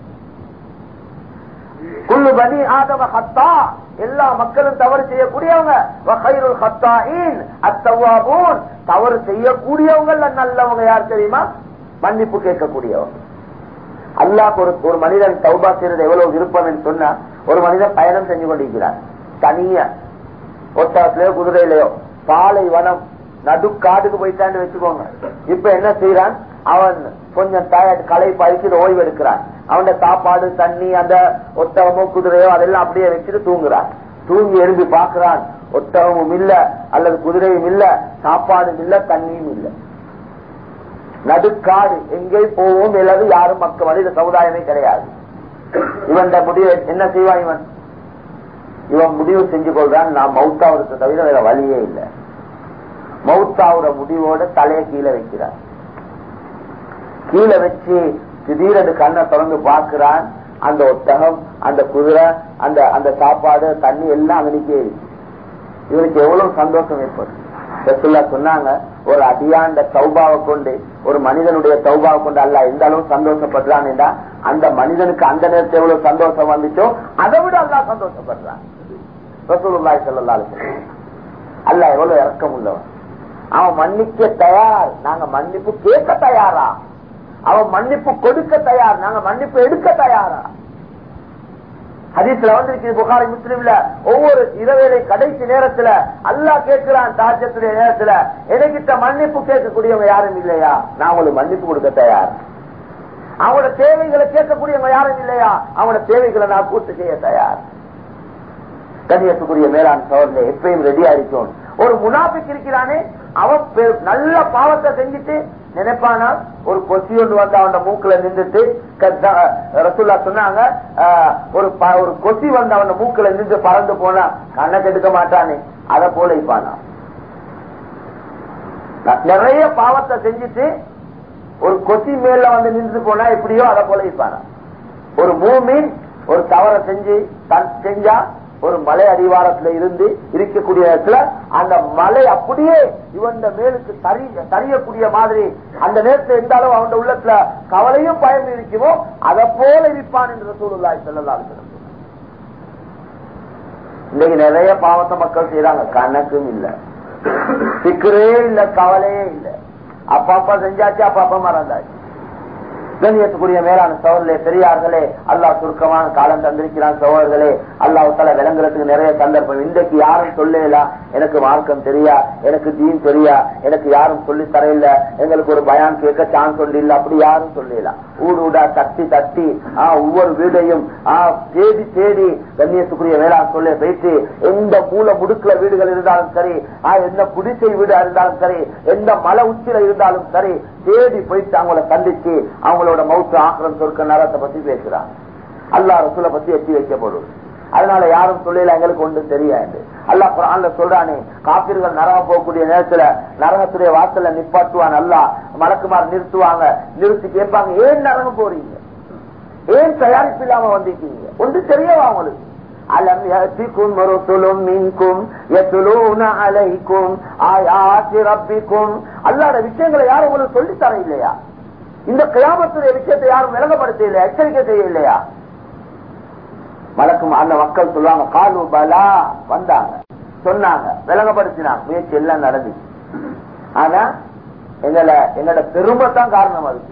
குல்லு பனி ஆதம ஹத்தா எல்லா மக்களும் தவறு செய்யக்கூடியவங்க அத்தவாபூன் தவறு செய்யக்கூடியவங்க நல்லவங்க யார் தெரியுமா மன்னிப்பு கேட்கக்கூடியவங்க அல்லாஹ் ஒரு ஒரு மனிதன் தௌபா செய்யறது எவ்வளவு விருப்பம் சொன்னா ஒரு மனிதன் பயணம் செஞ்சு கொண்டிருக்கிறார் தனியா ஒட்டகத்திலேயோ குதிரையிலையோ பாலை வனம் நடுக்காடுக்கு போயிட்டான்னு வச்சுக்கோங்க இப்ப என்ன செய்யறான் அவன் கொஞ்சம் டயர்ட் களை பறிச்சு ஓய்வு எடுக்கிறான் அவன் சாப்பாடு தண்ணி அந்த ஒட்டகமோ குதிரையோ அதெல்லாம் அப்படியே வச்சுட்டு தூங்குறான் தூங்கி எழும்பி பாக்குறான் ஒட்டகமும் இல்ல அல்லது குதிரையும் இல்ல சாப்பாடும் இல்ல தண்ணியும் இல்ல நடுக்காடு எங்கே போவோம் இல்லாது யாரும் மக்கள் மனித சமுதாயமே கிடையாது இவன் முடிவு என்ன செய்வான் இவன் இவன் முடிவு செஞ்சு கொள்றான் நான் மவுத்தாவுறத தவிர வேற வழியே இல்லை மவுத்தாவுற முடிவோட தலையை கீழே வைக்கிறான் கீழே வச்சு திடீரென்று கண்ணை திறந்து பார்க்கிறான் அந்த ஒட்டகம் அந்த குதிரை அந்த அந்த சாப்பாடு தண்ணி எல்லாம் அவனுக்கே இவனுக்கு எவ்வளவு சந்தோஷம் ஏற்படும் சொன்னாங்க ஒரு அடியாண்ட சௌபாவை கொண்டு ஒரு மனிதனுடைய சௌபாவை கொண்டு அல்ல எந்த அளவு சந்தோஷப்படுறான் என்றா அந்த மனிதனுக்கு அந்த நேரத்தில் எவ்வளவு சந்தோஷம் வந்துச்சோ அதை விட அல்லா சந்தோஷப்படுறான் ரசூலுல்லாய் சொல்லலாலு அல்ல எவ்வளவு இறக்கம் உள்ளவன் அவன் மன்னிக்க தயார் நாங்க மன்னிப்பு கேட்க தயாரா அவன் மன்னிப்பு கொடுக்க தயார் நாங்க மன்னிப்பு எடுக்க தயாரா ஹதீஸ்ல வந்திருக்கிறது புகாரி முஸ்லீம்ல ஒவ்வொரு இரவேளை கடைசி நேரத்துல அல்லா கேட்கிறான் தாஜத்துடைய நேரத்துல எனக்கிட்ட மன்னிப்பு கேட்கக்கூடியவங்க யாரும் இல்லையா நான் உங்களுக்கு மன்னிப்பு கொடுக்க தயார் அவங்களோட தேவைகளை கேட்கக்கூடியவங்க யாரும் இல்லையா அவங்களோட தேவைகளை நான் பூர்த்தி செய்ய தயார் கண்ணியத்துக்குரிய மேலாண் சோழர்ல எப்பயும் ரெடியா இருக்கும் ஒரு முனாபிக் இருக்கிறானே அவன் நல்ல பாவத்தை செஞ்சுட்டு நினைப்பானால் ஒரு கொசி ஒன்று வந்து அவன் மூக்குல நின்றுட்டு ரசுல்லா சொன்னாங்க ஒரு ஒரு கொசி வந்து அவன் மூக்குல நின்று பறந்து போனா கண்ணை கெடுக்க மாட்டானே அதை போல இப்பானா நிறைய பாவத்தை செஞ்சுட்டு ஒரு கொசி மேல வந்து நின்று போனா எப்படியோ அதை போல இப்பானா ஒரு மூமின் ஒரு தவறை செஞ்சு செஞ்சா ஒரு மலை அடிவாரத்துல இருந்து இருக்கக்கூடிய இடத்துல அந்த மலை அப்படியே இவன் மேலுக்கு சரியக்கூடிய மாதிரி அந்த நேரத்தில் இருந்தாலும் அவன் உள்ளத்துல கவலையும் பயம் இருக்குமோ அதை போல இருப்பான் என்று சூழ்நிலை செல்லலாம் இன்னைக்கு நிறைய பாவத்தை மக்கள் செய்யறாங்க கணக்கும் இல்ல சிக்கரே இல்ல கவலையே இல்ல அப்பா அப்பா செஞ்சாச்சு அப்பா அப்பா மறந்தாச்சு கண்ணியத்துக்குரிய மேலான சோழர்களே பெரியார்களே அல்லாஹ் சுருக்கமான காலம் தந்திருக்கிறான் சோழர்களே அல்லாஹால விளங்குறதுக்கு நிறைய சந்தர்ப்பம் இன்றைக்கு யாரும் சொல்லல எனக்கு மார்க்கம் தெரியா எனக்கு தீன் தெரியா எனக்கு யாரும் சொல்லி தரையில எங்களுக்கு ஒரு பயான் கேட்க சான்ஸ் ஒன்று இல்ல அப்படி யாரும் சொல்லல ஊடு ஊடா தட்டி தட்டி ஆஹ் ஒவ்வொரு வீடையும் ஆஹ் தேடி தேடி கண்ணியத்துக்குரிய வேளாண் சொல்ல போயிட்டு எந்த மூல முடுக்கல வீடுகள் இருந்தாலும் சரி ஆஹ் எந்த குடிசை வீடா இருந்தாலும் சரி எந்த மலை உச்சில இருந்தாலும் சரி தேடி போயிட்டு அவங்கள சந்திச்சு அவங்களோட மவுத்து ஆக்கிரம் சொற்க நரத்தை பத்தி பேசுறாங்க அல்லா ரசூலை பத்தி எட்டி வைக்கப்படும் அதனால யாரும் சொல்லல எங்களுக்கு ஒன்றும் தெரியாது அல்லா குரான்ல சொல்றானே காப்பீர்கள் நரகம் போகக்கூடிய நேரத்துல நரகத்துடைய வாசல்ல நிப்பாட்டுவான் அல்லா மலக்குமார் நிறுத்துவாங்க நிறுத்தி கேட்பாங்க ஏன் நரகம் போறீங்க ஏன் தயாரிப்பு இல்லாம வந்திருக்கீங்க ஒன்று தெரியவா அவங்களுக்கு அலம் யத்திக்கும் ரசுலும் மின்கும் யத்துலூன அலைக்கும் ஆயாத்தி ரப்பிக்கும் அல்லாத விஷயங்களை யாரும் உங்களுக்கு சொல்லி தர இல்லையா இந்த கிராமத்துடைய விஷயத்தை யாரும் விளங்கப்படுத்த இல்லையா எச்சரிக்கை செய்ய இல்லையா மலக்கும் அந்த மக்கள் சொல்லுவாங்க காலு பலா வந்தாங்க சொன்னாங்க விளங்கப்படுத்தினாங்க முயற்சி எல்லாம் நடந்துச்சு ஆனா எங்களை எங்களோட பெருமை தான் காரணம் அதுக்கு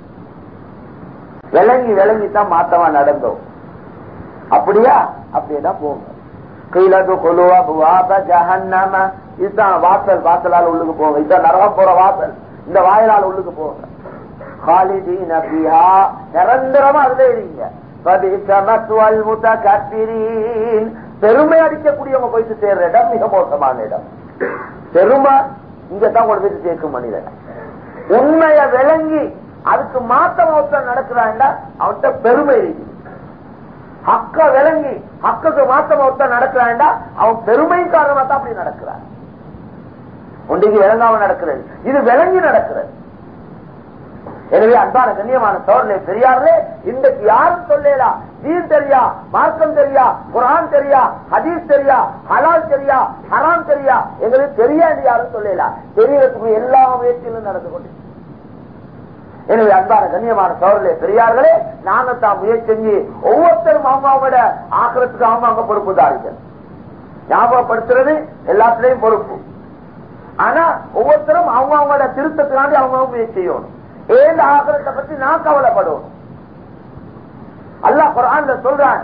விளங்கி விளங்கி தான் மாத்தமா நடந்தோம் அப்படியா அப்படியேதான் போங்க கீழது கொலுவா புவாப ஜஹன்னம இதுதான் வாசல் வாசலால் உள்ளுக்கு போங்க இதுதான் நரகம் போற வாசல் இந்த வாயிலால் உள்ளுக்கு போங்க خالدين فيها நிரந்தரமா அதுல இருங்க பெருமை அடிக்கக்கூடியவங்க போயிட்டு சேர்ற இடம் மிக மோசமான இடம் பெருமை இங்கதான் கொண்டு போயிட்டு சேர்க்கும் மனிதன் உண்மைய விளங்கி அதுக்கு மாத்தம் ஒருத்தன் நடக்கிறான்டா அவன்கிட்ட பெருமை இருக்கு ஹக்க விளங்கி ஹக்குக்கு மாத்தம் ஒருத்தன் நடக்கிறான்டா அவன் பெருமை காரணமா தான் அப்படி நடக்கிறான் ஒன்றைக்கு விளங்காம நடக்கிறது இது விளங்கி நடக்கிறது எனவே அன்பான கண்ணியமான சோழர்களே பெரியார்களே இன்றைக்கு யாரும் சொல்லலா தீன் தெரியா மார்க்கம் தெரியா குரான் தெரியா ஹதீஸ் தெரியா ஹலால் தெரியா ஹராம் தெரியா எங்களுக்கு தெரியா என்று யாரும் சொல்லலா தெரியறதுக்கு எல்லா முயற்சியிலும் நடந்து கொண்டு எனவே அன்பான கண்ணியமான சோழர்களே பெரியார்களே நாங்க தான் முயற்சி செஞ்சு ஒவ்வொருத்தரும் அவங்க அவங்களோட ஆக்கிரத்துக்கு அவங்க அவங்க பொறுப்புதாரிகள் ஞாபகப்படுத்துறது எல்லாத்திலையும் பொறுப்பு ஆனா ஒவ்வொருத்தரும் அவங்க அவங்களோட திருத்தத்துக்காண்டி அவங்க முயற்சி செய்யணும் ஏந்த ஆக்கிரத்தை பத்தி நான் கவலைப்படுவோம் அல்லாஹ் குரான்ல சொல்றான்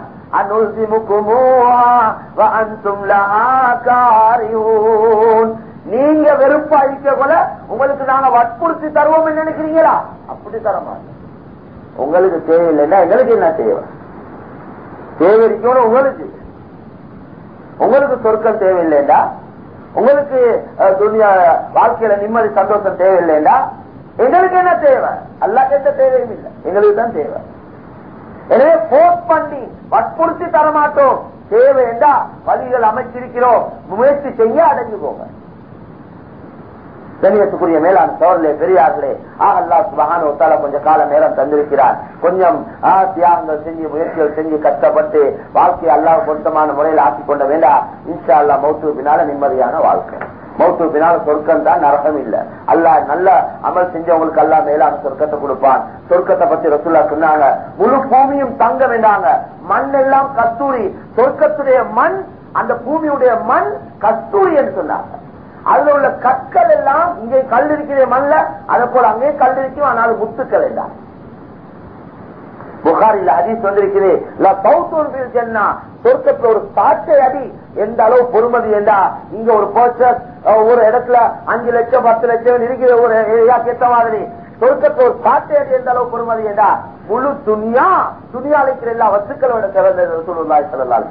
நீங்க வெறுப்பா இருக்க போல உங்களுக்கு நாங்க வற்புறுத்தி தருவோம் நினைக்கிறீங்களா அப்படி தர மாட்டோம் உங்களுக்கு தேவையில்லைன்னா எங்களுக்கு என்ன தேவை தேவை இருக்கணும் உங்களுக்கு உங்களுக்கு சொர்க்கம் தேவையில்லைண்டா உங்களுக்கு துணியா வாழ்க்கையில நிம்மதி சந்தோஷம் தேவையில்லைண்டா எங்களுக்கு என்ன தேவை அல்லாக்கு எந்த தேவையும் இல்லை எங்களுக்கு தான் தேவை எனவே போர்ஸ் பண்ணி வற்புறுத்தி தரமாட்டோம் தேவை என்றா வழிகள் அமைச்சிருக்கிறோம் முயற்சி செய்ய அடைஞ்சு போங்க கண்ணியத்துக்குரிய மேலாண் சோழர்களே பெரியார்களே ஆஹ் அல்லா சுபகான ஒத்தால கொஞ்சம் கால நேரம் தந்திருக்கிறார் கொஞ்சம் தியாகங்கள் செஞ்சு முயற்சிகள் செஞ்சு கஷ்டப்பட்டு வாழ்க்கையை அல்லாஹ் பொருத்தமான முறையில் ஆக்கிக் கொண்ட வேண்டாம் இன்ஷா அல்லா மௌத்து பின்னால நிம்மதியான வாழ்க்கை மௌத்து பின்னால சொர்க்கம் தான் நரகம் இல்ல அல்லா நல்ல அமல் செஞ்சவங்களுக்கு அல்லா மேலான சொர்க்கத்தை கொடுப்பான் சொர்க்கத்தை பத்தி ரசுல்லா சொன்னாங்க முழு பூமியும் தங்க வேண்டாங்க மண் எல்லாம் கஸ்தூரி சொர்க்கத்துடைய மண் அந்த பூமியுடைய மண் கஸ்தூரி என்று சொன்னாங்க அதுல உள்ள கற்கள் எல்லாம் இங்கே கல் இருக்கிற மண்ல அதை போல அங்கே கல் இருக்கும் ஆனால் முத்துக்கள் எல்லாம் புகாரில் ஹதீஸ் வந்திருக்கிறேன் சொர்க்கத்துல ஒரு சாட்டை அடி எந்த அளவு பொறுமதி என்றா இங்க ஒரு பர்ச்சஸ் ஒரு இடத்துல அஞ்சு லட்சம் பத்து லட்சம் இருக்கிற ஒரு ஏரியாக்கு ஏற்ற மாதிரி சொர்க்கத்துல ஒரு சாட்டை அடி எந்த அளவு பொறுமதி என்றா முழு துணியா துணியா அழைக்கிற எல்லா வஸ்துக்களோட சிறந்த சொல்லுவாய் சொல்லலாம்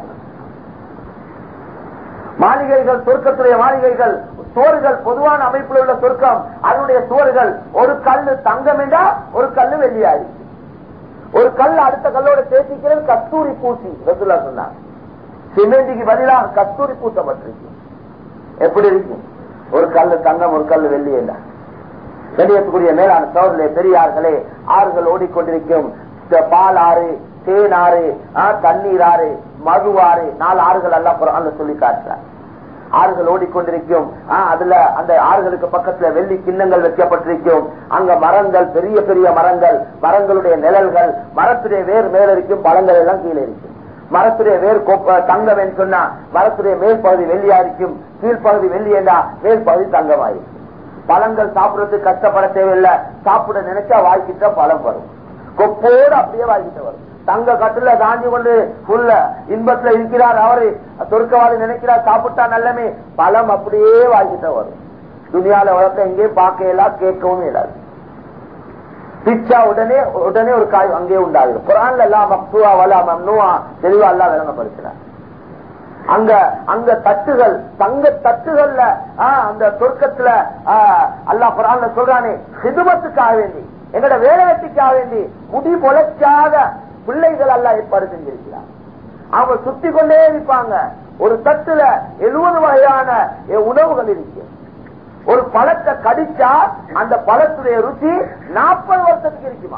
மாளிகைகள் சொர்க்கத்துடைய மாளிகைகள் சுவர்கள் பொதுவான அமைப்பில் உள்ள சொர்க்கம் அதனுடைய சுவர்கள் ஒரு கல்லு தங்கம் என்றா ஒரு கல்லு வெள்ளியாடி ஒரு கல் அடுத்த கல்லோட சேர்த்திக்கிறது கஸ்தூரி பூசி ரசுல்லா சொன்னாங்க சிமெண்டிக்கு பதிலாக கஸ்தூரி பூசப்பட்டிருக்கு எப்படி இருக்கும் ஒரு கல்லு தங்கம் ஒரு கல்லு வெள்ளி என்றா வெளியேற்றக்கூடிய மேலான சோழர்களே பெரியார்களே ஆறுகள் ஓடிக்கொண்டிருக்கும் பால் ஆறு தேன் ஆறு தண்ணீர் ஆறு மது ஆறு நாலு ஆறுகள் எல்லாம் குரான்ல சொல்லி காட்டுறாங்க ஆறுகள் ஓடிக்கொண்டிருக்கும் அதுல அந்த ஆறுகளுக்கு பக்கத்துல வெள்ளி கிண்ணங்கள் வைக்கப்பட்டிருக்கும் அங்க மரங்கள் பெரிய பெரிய மரங்கள் மரங்களுடைய நிழல்கள் மரத்துடைய வேர் மேல இருக்கும் பழங்கள் எல்லாம் கீழே இருக்கும் மரத்துடைய வேர் தங்கம் என்று சொன்னா மரத்துடைய மேற்பகுதி வெள்ளியா இருக்கும் கீழ்ப்பகுதி வெள்ளியண்டா மேற்பகுதி தங்கமாயிருக்கும் பழங்கள் சாப்பிடறதுக்கு கஷ்டப்பட தேவையில்லை சாப்பிட நினைச்சா வாய்க்கிட்ட பழம் வரும் கொப்போடு அப்படியே வாய்க்கிட்ட வரும் தங்க கட்டுல தாண்டி கொண்டு புல்ல இன்பத்துல இருக்கிறார் அவரு சொர்க்கவாதி நினைக்கிறார் சாப்பிட்டா நல்லமே பழம் அப்படியே வாங்கிட்ட வரும் துணியால வளர்த்த எங்கேயும் பார்க்க இயலாது கேட்கவும் இயலாது பிச்சா உடனே உடனே ஒரு காய் அங்கே உண்டாகுது குரான்ல எல்லாம் மக்துவா வலா மம்னுவா தெளிவா எல்லாம் விளங்கப்படுத்தினார் அங்க அங்க தட்டுகள் தங்க தட்டுகள்ல அந்த சொர்க்கத்துல அல்லா குரான்ல சொல்றானே சிதுமத்துக்காக வேண்டி எங்கட வேலை வெட்டிக்காக வேண்டி முடி பொழைக்காத பிள்ளைகள் எல்லாம் ஏற்பாடு செஞ்சிருக்கிறார் அவங்க சுத்தி கொண்டே இருப்பாங்க ஒரு தட்டுல எழுபது வகையான உணவுகள் இருக்கு ஒரு பழத்தை கடிச்சா அந்த பழத்துடைய ருச்சி நாற்பது வருஷத்துக்கு இருக்குமா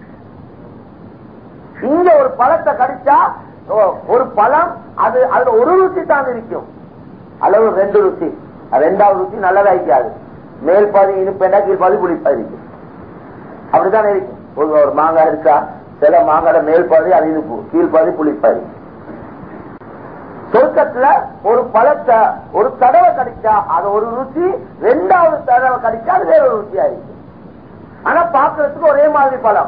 இங்க ஒரு பழத்தை கடிச்சா ஒரு பழம் அது அதுல ஒரு ருச்சி தான் இருக்கும் அளவு ரெண்டு ருச்சி ரெண்டாவது ருச்சி நல்லதா இருக்காது மேல் பாதி இனிப்பேண்டா கீழ் பாதி புளிப்பா இருக்கு அப்படித்தான் இருக்கும் ஒரு மாங்காய் இருக்கா சில மாங்காட மேல் பாதி அது இனிப்பு கீழ்பாதி புளிப்பாதி சொர்க்கத்துல ஒரு பழத்தை ஒரு தடவை கடிச்சா அது ஒரு ருச்சி ரெண்டாவது தடவை கடிச்சா அது வேற ஒரு ருச்சியா இருக்கு ஆனா பாக்குறதுக்கு ஒரே மாதிரி பழம்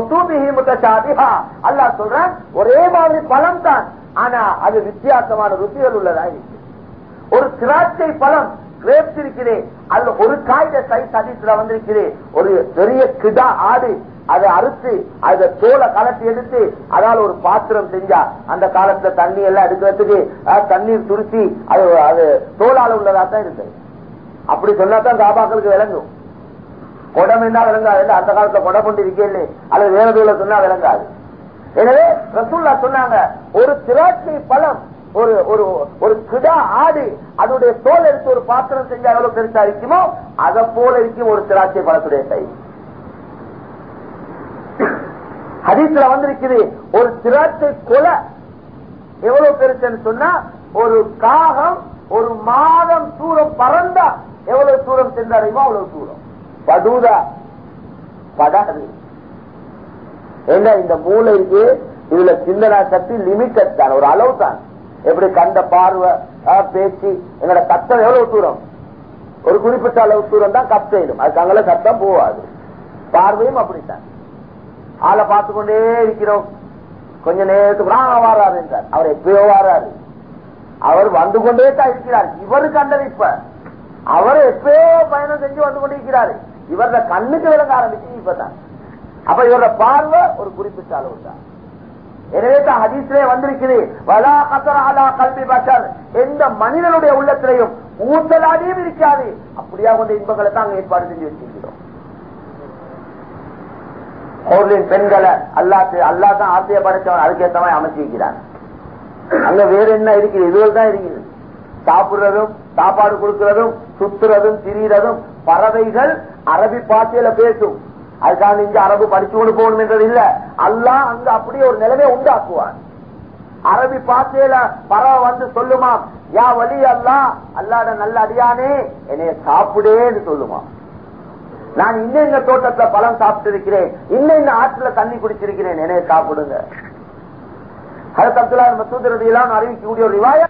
அல்லா சொல்றேன் ஒரே மாதிரி பழம் தான் ஆனா அது வித்தியாசமான ருச்சிகள் உள்ளதா இருக்கு ஒரு திராட்சை பழம் கிரேப்ஸ் இருக்கிறேன் அதுல ஒரு காய்ந்த சைஸ் அதித்துல வந்திருக்கிறேன் ஒரு பெரிய கிடா ஆடு அதை அறுத்து அதை தோலை கலட்டி எடுத்து அதால ஒரு பாத்திரம் செஞ்சா அந்த காலத்துல தண்ணி எல்லாம் எடுக்கிறதுக்கு தண்ணீர் துருத்தி அது அது தோலால உள்ளதா தான் இருக்கு அப்படி சொன்னா தான் சாபாக்களுக்கு விளங்கும் குடம் என்ன விளங்காது அந்த காலத்துல குடம் கொண்டு இருக்கே அல்லது வேற தூள சொன்னா விளங்காது எனவே ரசூல்லா சொன்னாங்க ஒரு திராட்சை பழம் ஒரு ஒரு ஒரு கிடா ஆடு அதனுடைய தோல் எடுத்து ஒரு பாத்திரம் செஞ்சா எவ்வளவு பெருசா இருக்குமோ அதை போல இருக்கும் ஒரு திராட்சை பழத்துடைய சைஸ் ஹதீஸ்ல வந்திருக்குது ஒரு திராட்சை கொலை எவ்வளவு பெருசுன்னு சொன்னா ஒரு காகம் ஒரு மாதம் தூரம் பறந்தா எவ்வளவு தூரம் சென்றடையுமோ அவ்வளவு தூரம் படுதா படாது என்ன இந்த மூளைக்கு இதுல சிந்தனா சக்தி லிமிட்டட் தான் ஒரு அளவு தான் எப்படி கண்ட பார்வை ஆஹ், பேச்சு எங்களோட சத்தம் எவ்வளவு தூரம் ஒரு குறிப்பிட்ட அளவு தூரம் தான் கத்தையிடும் அதுக்கு அங்கே சத்தம் போவாது பார்வையும் அப்படித்தான் ஆளை பார்த்து கொண்டே இருக்கிறோம் கொஞ்ச நேரத்துக்கு நான் வாராரு என்றார் அவர் எப்பயோ வாராரு அவர் வந்து கொண்டே தான் இருக்கிறார் இவரு கண்டது இப்ப அவர் எப்பயோ பயணம் செஞ்சு வந்து கொண்டே இருக்கிறாரு இவரோட கண்ணுக்கு விளங்க ஆரம்பிச்சு இப்பதான் அப்ப இவரோட பார்வை ஒரு குறிப்பிட்ட அளவு தான் எனவே தான் ஹதீஸ்லே வந்திருக்குது வலா கசர அலா கல்வி பஷர் எந்த மனிதனுடைய உள்ளத்திலையும் ஊசலாடியும் இருக்காது அப்படியா கொண்ட இன்பங்களை தான் அங்க ஏற்பாடு செஞ்சு வச்சிருக்கிறோம் ஹோர்லின் பெண்களை அல்லாத்து அல்லா தான் ஆசைய படைச்சவன் அதுக்கேற்ற மாதிரி அமைச்சிருக்கிறான் அங்க வேற என்ன இருக்குது இதுவரை தான் இருக்குது சாப்பிடுறதும் சாப்பாடு கொடுக்கிறதும் சுத்துறதும் திரியறதும் பறவைகள் அரபி பாஷையில பேசும் அதுக்காக இங்க அரபு படிச்சு கொண்டு போகணும் என்றது இல்ல அல்லாஹ் அங்க அப்படியே ஒரு நிலைமையை உண்டாக்குவான் அரபி பாஷையில பறவை வந்து சொல்லுமா யா வலி அல்லா அல்லாட நல்ல அடியானே என்னைய சாப்பிடேன்னு சொல்லுமா நான் இன்ன இந்த தோட்டத்துல பழம் சாப்பிட்டு இருக்கிறேன் இன்ன இந்த ஆற்றுல தண்ணி குடிச்சிருக்கிறேன் என்னைய சாப்பிடுங்க ஹரத் அப்துல்லா மசூத் ரதியெல்லாம் அறிவிக்கக்கூடிய ஒரு ரிவாய